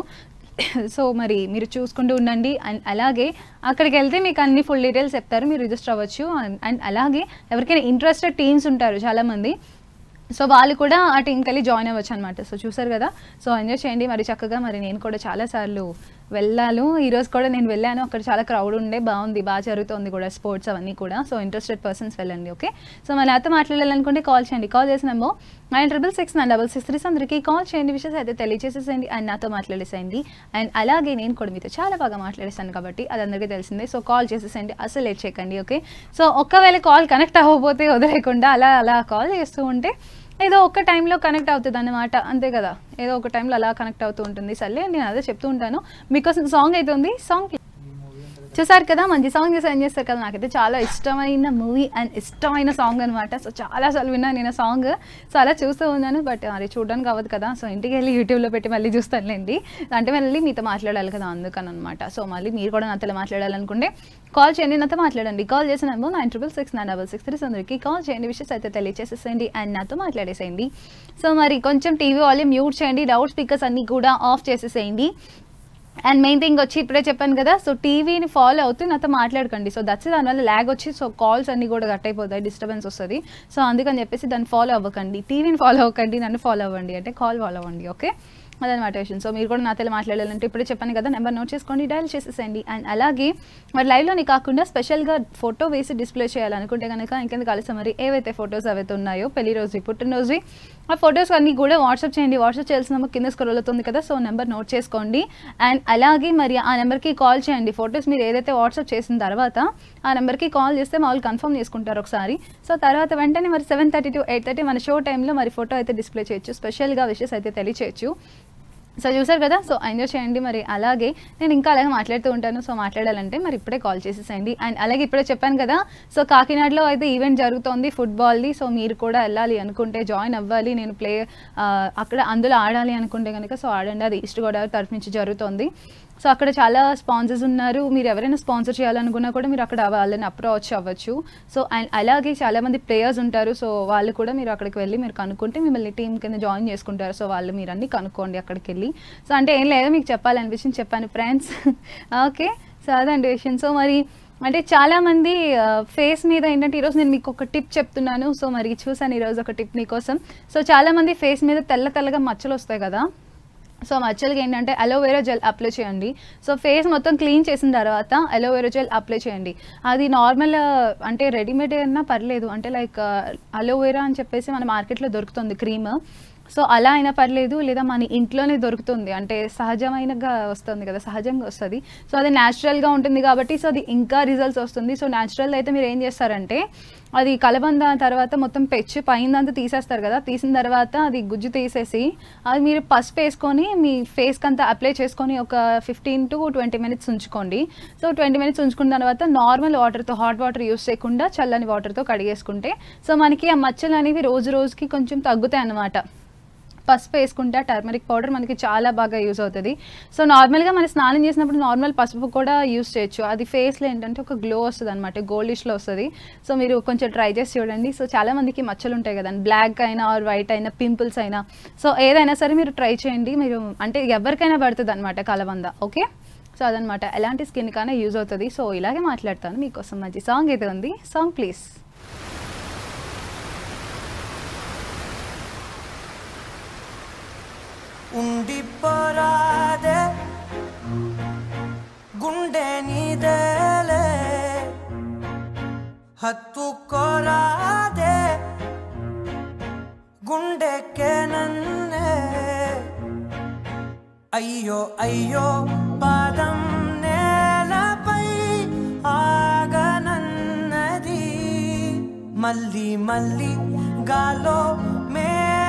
సో మరి మీరు చూసుకుంటూ ఉండండి అండ్ అలాగే అక్కడికి వెళ్తే మీకు అన్ని ఫుల్ డీటెయిల్స్ చెప్తారు మీరు రిజిస్టర్ అవ్వచ్చు అండ్ అండ్ అలాగే ఎవరికైనా ఇంట్రెస్టెడ్ టీమ్స్ ఉంటారు చాలామంది సో వాళ్ళు కూడా ఆ టీంకి వెళ్ళి జాయిన్ అవ్వచ్చు అనమాట సో చూసారు కదా సో ఎంజాయ్ చేయండి మరి చక్కగా మరి నేను కూడా చాలాసార్లు వెళ్ళాను ఈరోజు కూడా నేను వెళ్ళాను అక్కడ చాలా క్రౌడ్ ఉండే బాగుంది బాగా జరుగుతుంది కూడా స్పోర్ట్స్ అవన్నీ కూడా సో ఇంట్రెస్టెడ్ పర్సన్స్ వెళ్ళండి ఓకే సో మన నాతో మాట్లాడాలనుకుంటే కాల్ చేయండి కాల్ చేసిన number nine triple six nine double six three అందరికీ కాల్ చేయండి విషయస్ అయితే తెలియజేసేసేయండి అండ్ నాతో మాట్లాడేసేయండి అండ్ అలాగే నేను కూడా మీతో చాలా బాగా మాట్లాడేస్తాను కాబట్టి అది అందరికీ తెలిసిందే సో కాల్ చేసేసేయండి అసలు లేట్ చేయకండి ఓకే సో ఒక్కవేళ కాల్ కనెక్ట్ అవ్వకపోతే వదిలేయకుండా అలా అలా కాల్ చేస్తూ ఉంటే ఏదో ఒక్క టైంలో కనెక్ట్ అవుతుంది అన్నమాట అంతే కదా ఏదో ఒక టైంలో అలా కనెక్ట్ అవుతూ ఉంటుంది సర్లే నేను అదే చెప్తూ ఉంటాను మీకోసం సాంగ్ అయితే ఉంది సాంగ్ చూసారు కదా మంచి సాంగ్ చేసి ఏం చేస్తారు కదా నాకైతే చాలా ఇష్టమైన మూవీ అండ్ ఇష్టమైన సాంగ్ అనమాట సో చాలా సార్లు విన్నాను నేను సాంగ్ సో అలా చూస్తూ ఉన్నాను బట్ అది చూడడానికి అవ్వదు కదా సో ఇంటికి వెళ్ళి యూట్యూబ్లో పెట్టి మళ్ళీ చూస్తానులేండి అంటే మళ్ళీ మీతో మాట్లాడాలి కదా అందుకని అనమాట సో మళ్ళీ మీరు కూడా నాతో మాట్లాడాలనుకుంటే కాల్ చేయండి నాతో మాట్లాడండి కాల్ చేసిన number nine triple six nine double six three అందరికి కాల్ చేయండి విషయస్ అయితే తెలియజేసేసేయండి అండ్ నాతో మాట్లాడేసేయండి సో మరి కొంచెం టీవీ వాల్యూమ్ మ్యూట్ చేయండి డౌట్ స్పీకర్స్ అన్నీ కూడా ఆఫ్ చేసేసేయండి అండ్ మెయిన్ థింగ్ వచ్చి ఇప్పుడే చెప్పాను కదా సో టీవీని ఫాలో అవుతూ నాతో మాట్లాడకండి సో దట్స్ దానివల్ల ల్యాగ్ వచ్చి సో కాల్స్ అన్ని కూడా కట్ అయిపోతాయి డిస్టర్బెన్స్ వస్తుంది సో అందుకని చెప్పేసి దాన్ని ఫాలో అవ్వకండి టీవీని ఫాలో అవ్వకండి నన్ను ఫాలో అవ్వండి అంటే కాల్ ఫాలో అవ్వండి ఓకే అదనమాట విషయం సో మీరు కూడా నాతో మాట్లాడాలంటే ఇప్పుడే చెప్పాను కదా నెంబర్ నోట్ చేసుకోండి డయల్ చేసేసేయండి అండ్ అలాగే మరి లైవ్లోని కాకుండా స్పెషల్గా ఫోటో వేసి డిస్ప్లే చేయాలనుకుంటే కనుక ఇంకెందుకు కలిసి మరి ఏవైతే ఫొటోస్ అవైతే ఉన్నాయో పెళ్లి రోజు పుట్టినరోజు ఆ ఫొటోస్ అన్ని కూడా వాట్సాప్ చేయండి వాట్సాప్ చేయాల్సిన నెంబర్ కింద స్క్రోల్ అవుతుంది కదా సో నెంబర్ నోట్ చేసుకోండి అండ్ అలాగే మరి ఆ నెంబర్కి కాల్ చేయండి ఫొటోస్ మీరు ఏదైతే వాట్సాప్ చేసిన తర్వాత ఆ నెంబర్కి కాల్ చేస్తే మా వాళ్ళు కన్ఫర్మ్ చేసుకుంటారు ఒకసారి సో తర్వాత వెంటనే మరి seven thirty to eight thirty మన షో టైంలో మరి ఫోటో అయితే డిస్ప్లే చేయొచ్చు స్పెషల్గా విషెస్ అయితే తెలియచేయచ్చు సో చూసారు కదా సో ఎంజాయ్ చేయండి మరి అలాగే నేను ఇంకా అలాగే మాట్లాడుతూ ఉంటాను సో మాట్లాడాలంటే మరి ఇప్పుడే కాల్ చేసేసేయండి అండ్ అలాగే ఇప్పుడే చెప్పాను కదా సో కాకినాడలో అయితే ఈవెంట్ జరుగుతోంది ఫుట్బాల్ది సో మీరు కూడా వెళ్ళాలి అనుకుంటే జాయిన్ అవ్వాలి నేను ప్లే అక్కడ అందులో ఆడాలి అనుకుంటే కనుక సో ఆడండి అది ఈస్ట్ గోదావరి తరఫు నుంచి జరుగుతోంది సో అక్కడ చాలా స్పాన్సర్స్ ఉన్నారు మీరు ఎవరైనా స్పాన్సర్ చేయాలనుకున్నా కూడా మీరు అక్కడ వాళ్ళని అప్రోచ్ అవ్వచ్చు సో అండ్ అలాగే చాలామంది ప్లేయర్స్ ఉంటారు సో వాళ్ళు కూడా మీరు అక్కడికి వెళ్ళి మీరు కనుక్కుంటే మిమ్మల్ని టీం కింద జాయిన్ చేసుకుంటారు సో వాళ్ళు మీరు అన్ని కనుక్కోండి అక్కడికి వెళ్ళి సో అంటే ఏం లేదు మీకు చెప్పాలనిపించింది చెప్పాను ఫ్రెండ్స్ ఓకే సో అదండి విషయం సో మరి అంటే చాలామంది ఫేస్ మీద ఏంటంటే ఈరోజు నేను మీకు ఒక టిప్ చెప్తున్నాను సో మరి చూసాను ఈరోజు ఒక టిప్ మీకోసం సో చాలామంది ఫేస్ మీద తెల్ల తెల్లగా మచ్చలు వస్తాయి కదా సో మచ్చలకి ఏంటంటే అలోవెరా జెల్ అప్లై చేయండి సో ఫేస్ మొత్తం క్లీన్ చేసిన తర్వాత అలోవెరా జెల్ అప్లై చేయండి అది నార్మల్ అంటే రెడీమేడ్ అయినా పర్లేదు అంటే లైక్ అలోవెరా అని చెప్పేసి మన మార్కెట్లో దొరుకుతుంది క్రీమ్ సో అలా అయినా పర్లేదు లేదా మన ఇంట్లోనే దొరుకుతుంది అంటే సహజమైనగా వస్తుంది కదా సహజంగా వస్తుంది సో అది న్యాచురల్గా ఉంటుంది కాబట్టి సో అది ఇంకా రిజల్ట్స్ వస్తుంది సో న్యాచురల్ అయితే మీరు ఏం చేస్తారంటే అది కలబంద తర్వాత మొత్తం పెచ్చు పైందంతా తీసేస్తారు కదా తీసిన తర్వాత అది గుజ్జు తీసేసి అది మీరు పసుపు వేసుకొని మీ ఫేస్కి అంతా అప్లై చేసుకొని ఒక ఫిఫ్టీన్ టు ట్వంటీ మినిట్స్ ఉంచుకోండి సో ట్వంటీ మినిట్స్ ఉంచుకున్న తర్వాత నార్మల్ వాటర్తో హాట్ వాటర్ యూస్ చేయకుండా చల్లని వాటర్తో కడిగేసుకుంటే సో మనకి ఆ మచ్చలు అనేవి రోజు రోజుకి కొంచెం తగ్గుతాయి అన్నమాట పసుపు వేసుకుంటే టర్మరిక్ పౌడర్ మనకి చాలా బాగా యూజ్ అవుతుంది సో నార్మల్గా మనం స్నానం చేసినప్పుడు నార్మల్ పసుపు కూడా యూస్ చేయొచ్చు అది ఫేస్లో ఏంటంటే ఒక గ్లో వస్తుంది అనమాట గోల్డిష్లో వస్తుంది సో మీరు కొంచెం ట్రై చేసి చూడండి సో చాలా మందికి మచ్చలు ఉంటాయి కదండి బ్లాక్ అయినా ఆర్ వైట్ అయినా పింపుల్స్ అయినా సో ఏదైనా సరే మీరు ట్రై చేయండి మీరు అంటే ఎవరికైనా పడుతుంది అనమాట కలబంద ఓకే సో అదనమాట ఎలాంటి స్కిన్ కానీ యూజ్ అవుతుంది సో ఇలాగే మాట్లాడతాను మీకోసం మంచి సాంగ్ అయితే ఉంది సాంగ్ ప్లీజ్ ఉండిపోరాదే గుండె నీదేలే హత్తుకోరాదే గుండెకే నన్నే అయ్యో అయ్యో పాదం నేలపై ఆగనన్నది మళ్ళీ మళ్ళీ గాలో మే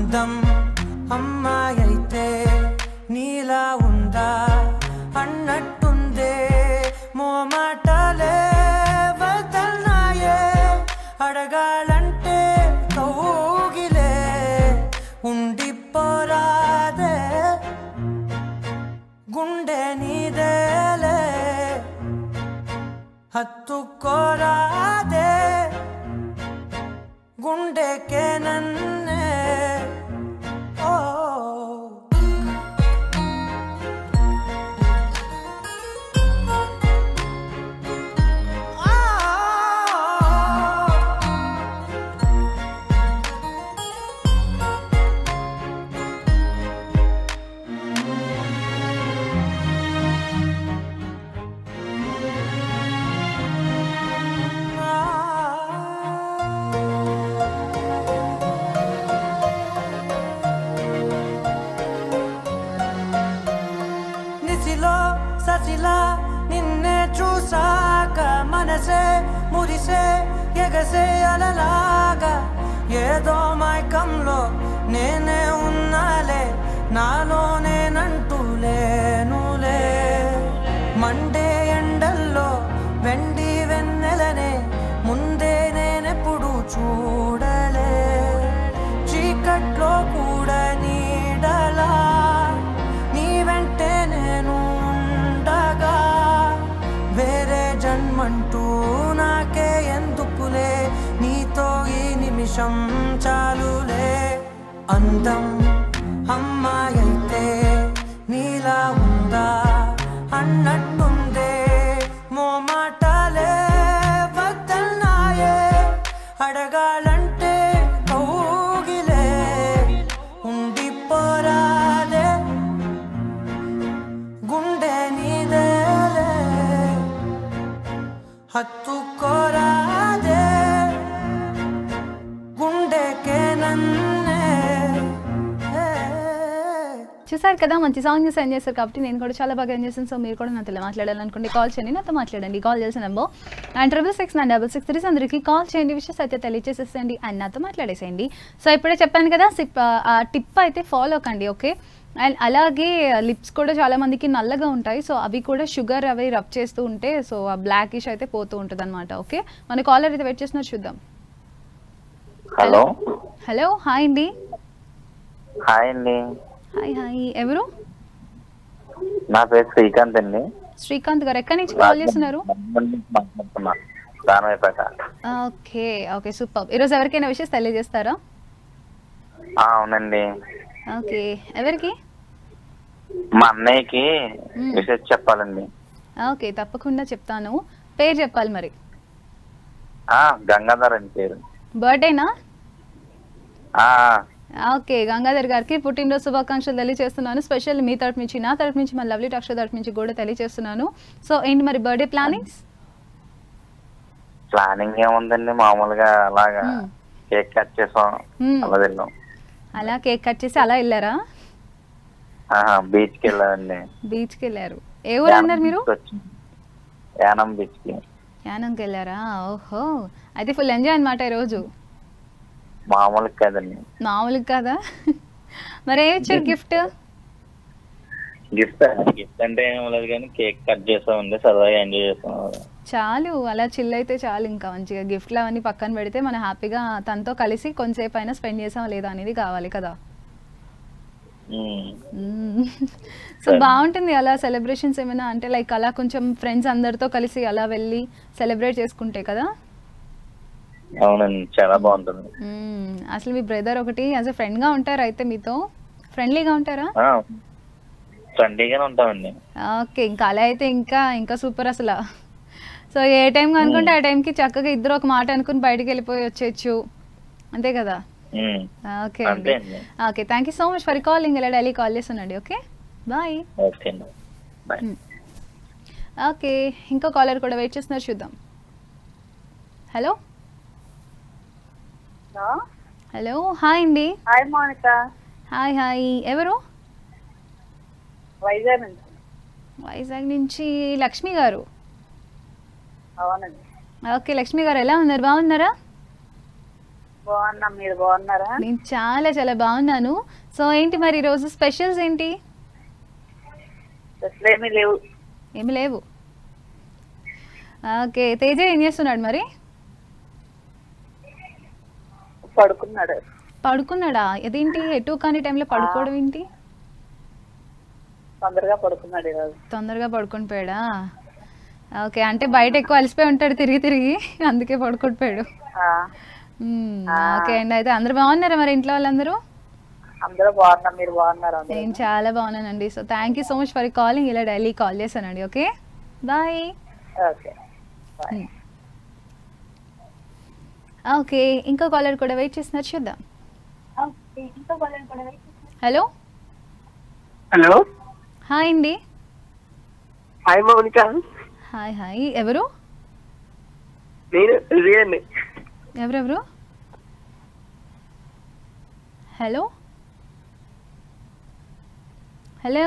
అందం అమ్మాయి అయితే నీలా ఉందా అన్నట్టుందే మోమాటలే వదల్నాయే అడగాలంటే కౌగిలే ఉండిపోరాదే గుండె నీదేలే హత్తుకోరాదే గుండెకే నన్నే ఓ నిసిలో ససిలా నిన్నే చూసాక మనసే మురిసే ఎగసే అలలాగా ఏదో మైకంలో నేనే ఉన్నాలే నాలో నేనంటూ లేనులే మండే ఎండల్లో వెండి వెన్నెలనే ముందే నేనెప్పుడు చూడలే చీకట్లో కూడా నీడలా నీ వెంటే నేను ఉండగా వేరే జన్మంటూ నాకే ఎందుకులే నీతో ఈ నిమిషం చాలులే అందం అమ్మాయైతే నీలా ఉందా అన్నట్టుందే మోమాటలే వద్దన్నాయే అడగాలంటే కౌగిలే ఉండిపోరాదే గుండె నీదేలే హత్తుకోరాదే గుండెకే నన్నే చూసారు కదా మంచి సాంగ్ న్యూస్ ఎంజాయ్ చేశారు కాబట్టి నేను కూడా చాలా బాగా ఎంజాయ్ చేశాను సో మీరు కూడా నాతో మాట్లాడాలనుకోండి కాల్ చేయండి నాతో మాట్లాడండి కాల్ చేసిన number nine triple six nine double six three అందరికి కాల్ చేయండి విషయం అయితే తెలియజేసేసేయండి అండ్ నాతో మాట్లాడేసేయండి సో ఇప్పుడే చెప్పాను కదా సిప్ ఆ టిప్ అయితే ఫాలో కండి ఓకే అండ్ అలాగే లిప్స్ కూడా చాలా మందికి నల్లగా ఉంటాయి సో అవి కూడా షుగర్ అవి రబ్ చేస్తూ ఉంటే సో ఆ బ్లాకిష్ అయితే పోతూ ఉంటుంది అనమాట ఓకే మన కాలర్ అయితే వెయిట్ చేస్తున్నారు చూద్దాం హలో హలో హాయ్ అండి హాయ్ అండి హాయ్ హాయ్ ఎవరు నా పేరు శ్రీకాంత్ అండి శ్రీకాంత్ గారు ఎక్కడి నుంచి కాల్ చేస్తున్నారు మాట్లాడుతున్నా దానవేపేట ఓకే ఓకే సూపర్ ఈరోజు ఎవరికైనా విషయం తెలియజేస్తారా ఆ, అవునండి ఓకే ఎవరికి మా అన్నయ్యకి మ్మ్. విషయం చెప్పాలండి ఓకే తప్పకుండా చెప్తాను పేరు చెప్పాలి మరి ఆ గంగాధర్ అని పేరు బర్త్డేనా ఆ ఓకే గంగాధర్ గారికి పుట్టినరోజు శుభాకాంక్షలు తెలియజేస్తున్నాను స్పెషల్ మీ తరపు నుంచి నా తరపు నుంచి మన లవ్లీ టాక్ష తరపు నుంచి కూడా తెలియజేస్తున్నాను సో ఏంటి మరి బర్త్డే ప్లానింగ్స్ ప్లానింగ్ ఏముందండి మామూలుగా అలాగా మ్మ్. కేక్ కట్ చేసాం మ్మ్. అలా వెళ్ళాం అలా కేక్ కట్ చేసి అలా వెళ్ళారా బీచ్ కి వెళ్ళామండి బీచ్కి వెళ్ళారు ఏ ఊరు అన్నారు మీరు యానం బీచ్ కి యానంకి వెళ్ళారా ఓహో అయితే ఫుల్ ఎంజాయ్ అనమాట ఈరోజు మామూలుగా కదండి మామూలుగా కదా మరి ఏమి ఇచ్చారు గిఫ్ట్ గిఫ్ట్ గిఫ్ట్ అంటే ఏం లేదు కానీ కేక్ కట్ చేసామండి సరదాగా ఎంజాయ్ చేసాం చాలు అలా చిల్ అయితే చాలు ఇంకా మంచిగా గిఫ్ట్లు అవన్నీ పక్కన పెడితే మనం హ్యాపీగా తనతో కలిసి కొంతసేపు అయినా స్పెండ్ చేసాం లేదా అనేది కావాలి కదా మ్మ్. సో బాగుంటుంది అలా సెలబ్రేషన్స్ ఏమైనా అంటే లైక్ అలా కొంచెం ఫ్రెండ్స్ అందరితో కలిసి అలా వెళ్ళి సెలబ్రేట్ చేసుకుంటే కదా అవునండి చాలా బాగుంటుంది మ్మ్. అసలు మీ బ్రదర్ ఒకటి యాజ్ ఎ ఫ్రెండ్గా ఉంటారా అయితే మీతో ఫ్రెండ్లీగా ఉంటారా ఫ్రెండ్లీగానే ఉంటామండి ఓకే ఇంకా అలా అయితే ఇంకా ఇంకా సూపర్ అసలు సో ఏ టైం అనుకుంటే ఆ టైంకి చక్కగా ఇద్దరు ఒక మాట అనుకుని బయటికి వెళ్ళిపోయి వచ్చేయచ్చు అంతే కదా మ్మ్. ఓకే అంతే అండి అండి okay thank you so much for calling ఇలా డైలీ కాల్ చేస్తున్నాండి ఓకే బాయ్ ఓకే అండి బాయ్ ఓకే ఇంకో కాలర్ కూడా వెయిట్ చేస్తున్నారు చూద్దాం హలో హలో హలో హాయ్ అండి హాయ్ మౌనిక హాయ్ హాయ్ ఎవరు వైజాగ్ నుంచి వైజాగ్ నుంచి లక్ష్మి గారు అవునండి ఓకే లక్ష్మి గారు ఎలా ఉన్నారు బాగున్నారా బాగున్నా మీరు బాగున్నారా నేను చాలా చాలా బాగున్నాను సో ఏంటి మరి ఈరోజు స్పెషల్స్ ఏంటి అసలు ఏమీ లేవు ఏమి లేవు ఓకే తేజ ఏం చేస్తున్నాడు మరి పడుకున్నాడు పడుకున్నాడా అదేంటి ఎటు కాని టైంలో పడుకోవడం ఏంటి తొందరగా పడుకున్నాడు ఈరోజు తొందరగా పడుకొని పోయాడా ఓకే అంటే బయట ఎక్కువ అలసిపోయి ఉంటాడు తిరిగి తిరిగి అందుకే పడుకొని పోయాడు ఆ, మ్మ్, ఓకే అండి అయితే అందరు బాగున్నారా మరి ఇంట్లో వాళ్ళందరూ అందరూ బాగున్నాం మీరు బాగున్నారు అందరూ నేను చాలా బాగున్నానండి so thank you so much for calling ఇలా డైలీ కాల్ చేశానండి ఓకే బాయ్ ఓకే ఓకే ఇంకో కాలర్ కూడా వెయిట్ చేస్తున్నారు చూద్దాం హలో హలో హాయ్ అండి హాయ్ మౌనిక హాయ్ హాయ్ ఎవరు నేను రియండి ఎవరెవరు హలో హలో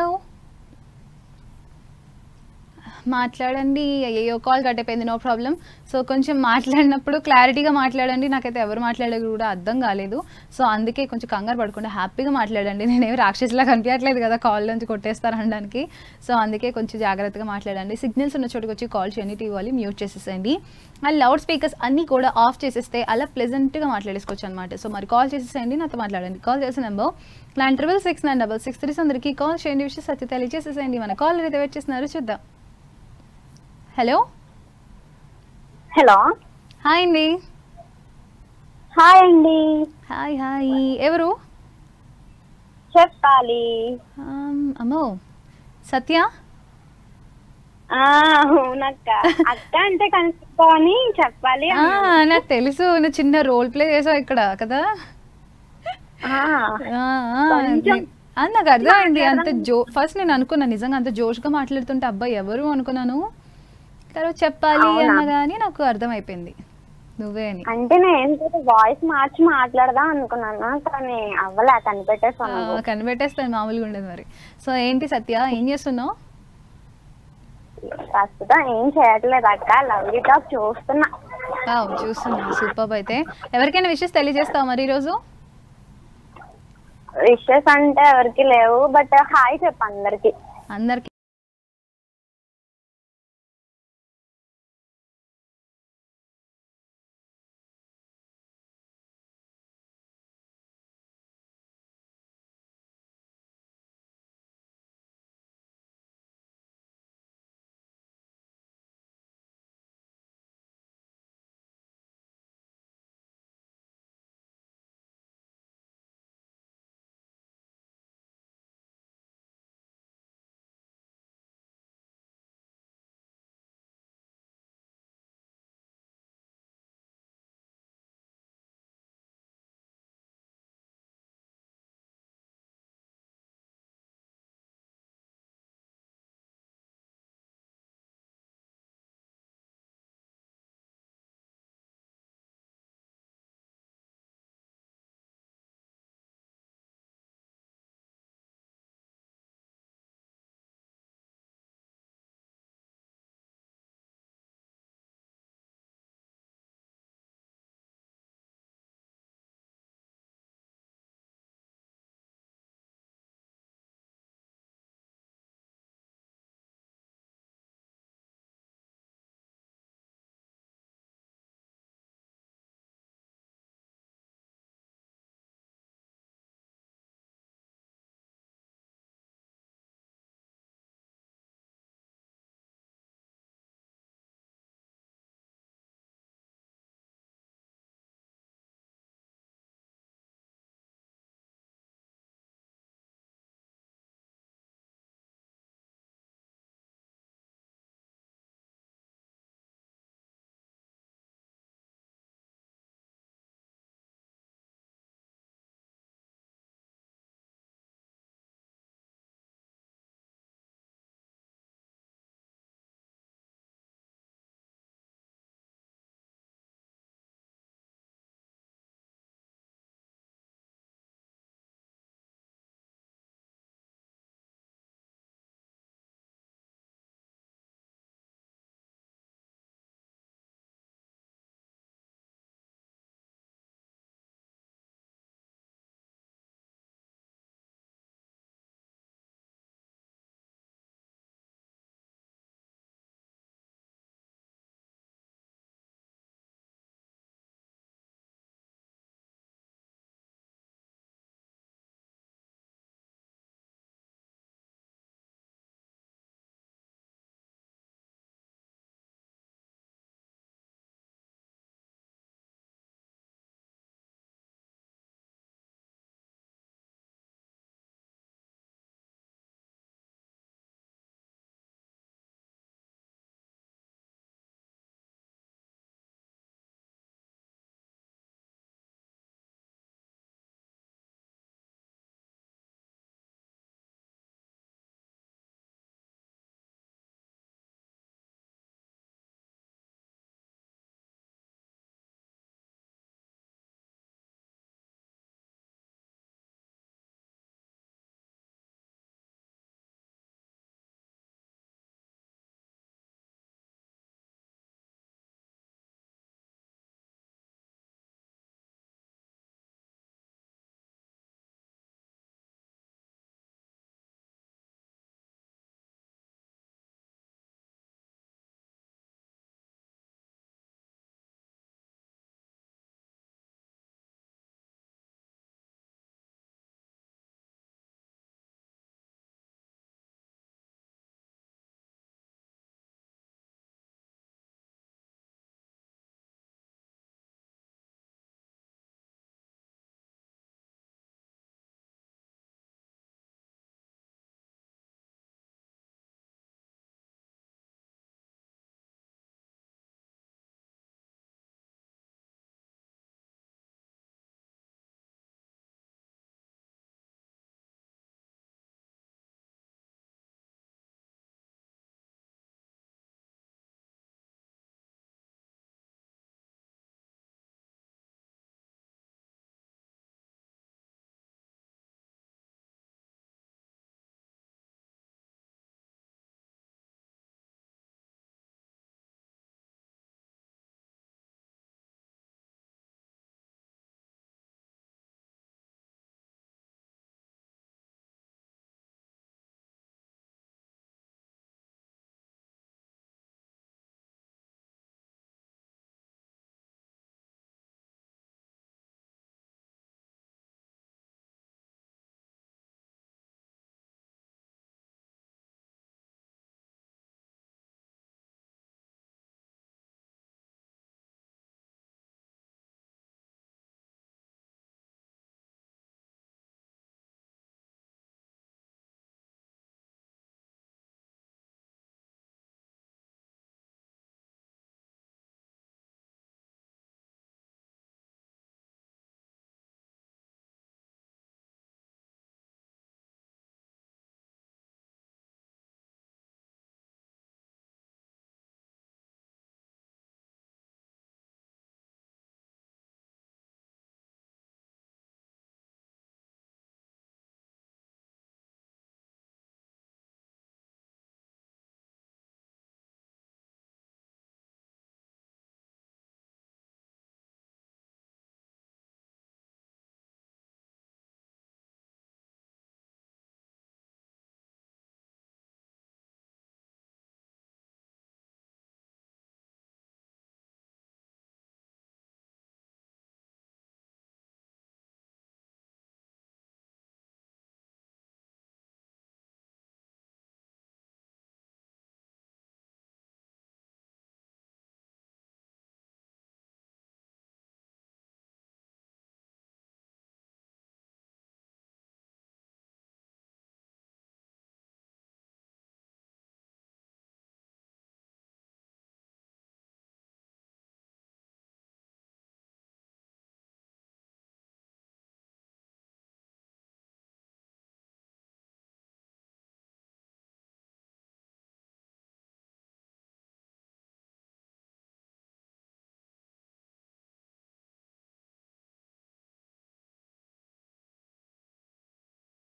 మాట్లాడండి అయ్యో కాల్ కట్ అయిపోయింది నో ప్రాబ్లం సో కొంచెం మాట్లాడినప్పుడు క్లారిటీగా మాట్లాడండి నాకైతే ఎవరు మాట్లాడేది కూడా అర్థం కాలేదు సో అందుకే కొంచెం కంగారు పడకుండా హ్యాపీగా మాట్లాడండి నేనేమి రాక్షసులా కనిపించట్లేదు కదా కాల్ నుంచి కొట్టేస్తారు అనడానికి సో అందుకే కొంచెం జాగ్రత్తగా మాట్లాడండి సిగ్నల్స్ ఉన్న చోటుకి వచ్చి కాల్ చేయండి టీవీ వాళ్ళు మ్యూట్ చేసేసేయండి ఆ లౌడ్ స్పీకర్స్ అన్నీ కూడా ఆఫ్ చేసేస్తే అలా ప్లెజెంట్గా మాట్లాడేసుకోవచ్చు అనమాట సో మరి కాల్ చేసేసేయండి నాతో మాట్లాడండి కాల్ చేసే number nine triple six nine double six three అందరికి కాల్ చేయండి విషయం సత్య తెలియజేసేసేయండి మన కాల్ అయితే వెయిట్ చేస్తున్నారు చూద్దాం హలో హలో హాయ్ అండి హాయ్ అండి హాయ్ హాయ్ ఎవరు చెప్పాలి ఆమ్, అమ్మో సత్య ఆ, అవునక్క అక్క అంటే కనుక్కొని చెప్పాలి ఆ, నాకు తెలుసు నువ్వు చిన్న రోల్ ప్లే చేసావు ఇక్కడ కదా ఆ, ఆ, కొంచెం. నే- అది నాకు అర్థమైంది అంత జో ఫస్ట్ నేను అనుకున్నాను నిజంగా అంత జోష్గా మాట్లాడుతుంటే అబ్బాయి ఎవరు అనుకున్నాను తర్వాత చెప్పాలి అవునా? అన్న కానీ నాకు అర్థమైపోయింది నువ్వే అని అంటే నేను వాయిస్ మార్చి మాట్లాడదాం అనుకున్నాను కానీ అవ్వలే కనిపెట్టేసాను ఆ, కనిపెట్టేస్తాను మామూలుగా ఉండదు మరి సో ఏంటి సత్య ఏం చేస్తున్నావు ప్రస్తుతం ఏం చేయట్లేదు అక్క లవ్లీ టాక్ చూస్తున్నా వావ్, చూస్తున్నా సూపర్ అయితే ఎవరికైనా విషయస్ తెలియజేస్తావు మరి ఈరోజు విషెస్ అంటే ఎవరికి లేవు బట్ హాయ్ చెప్పు అందరికి అందరికి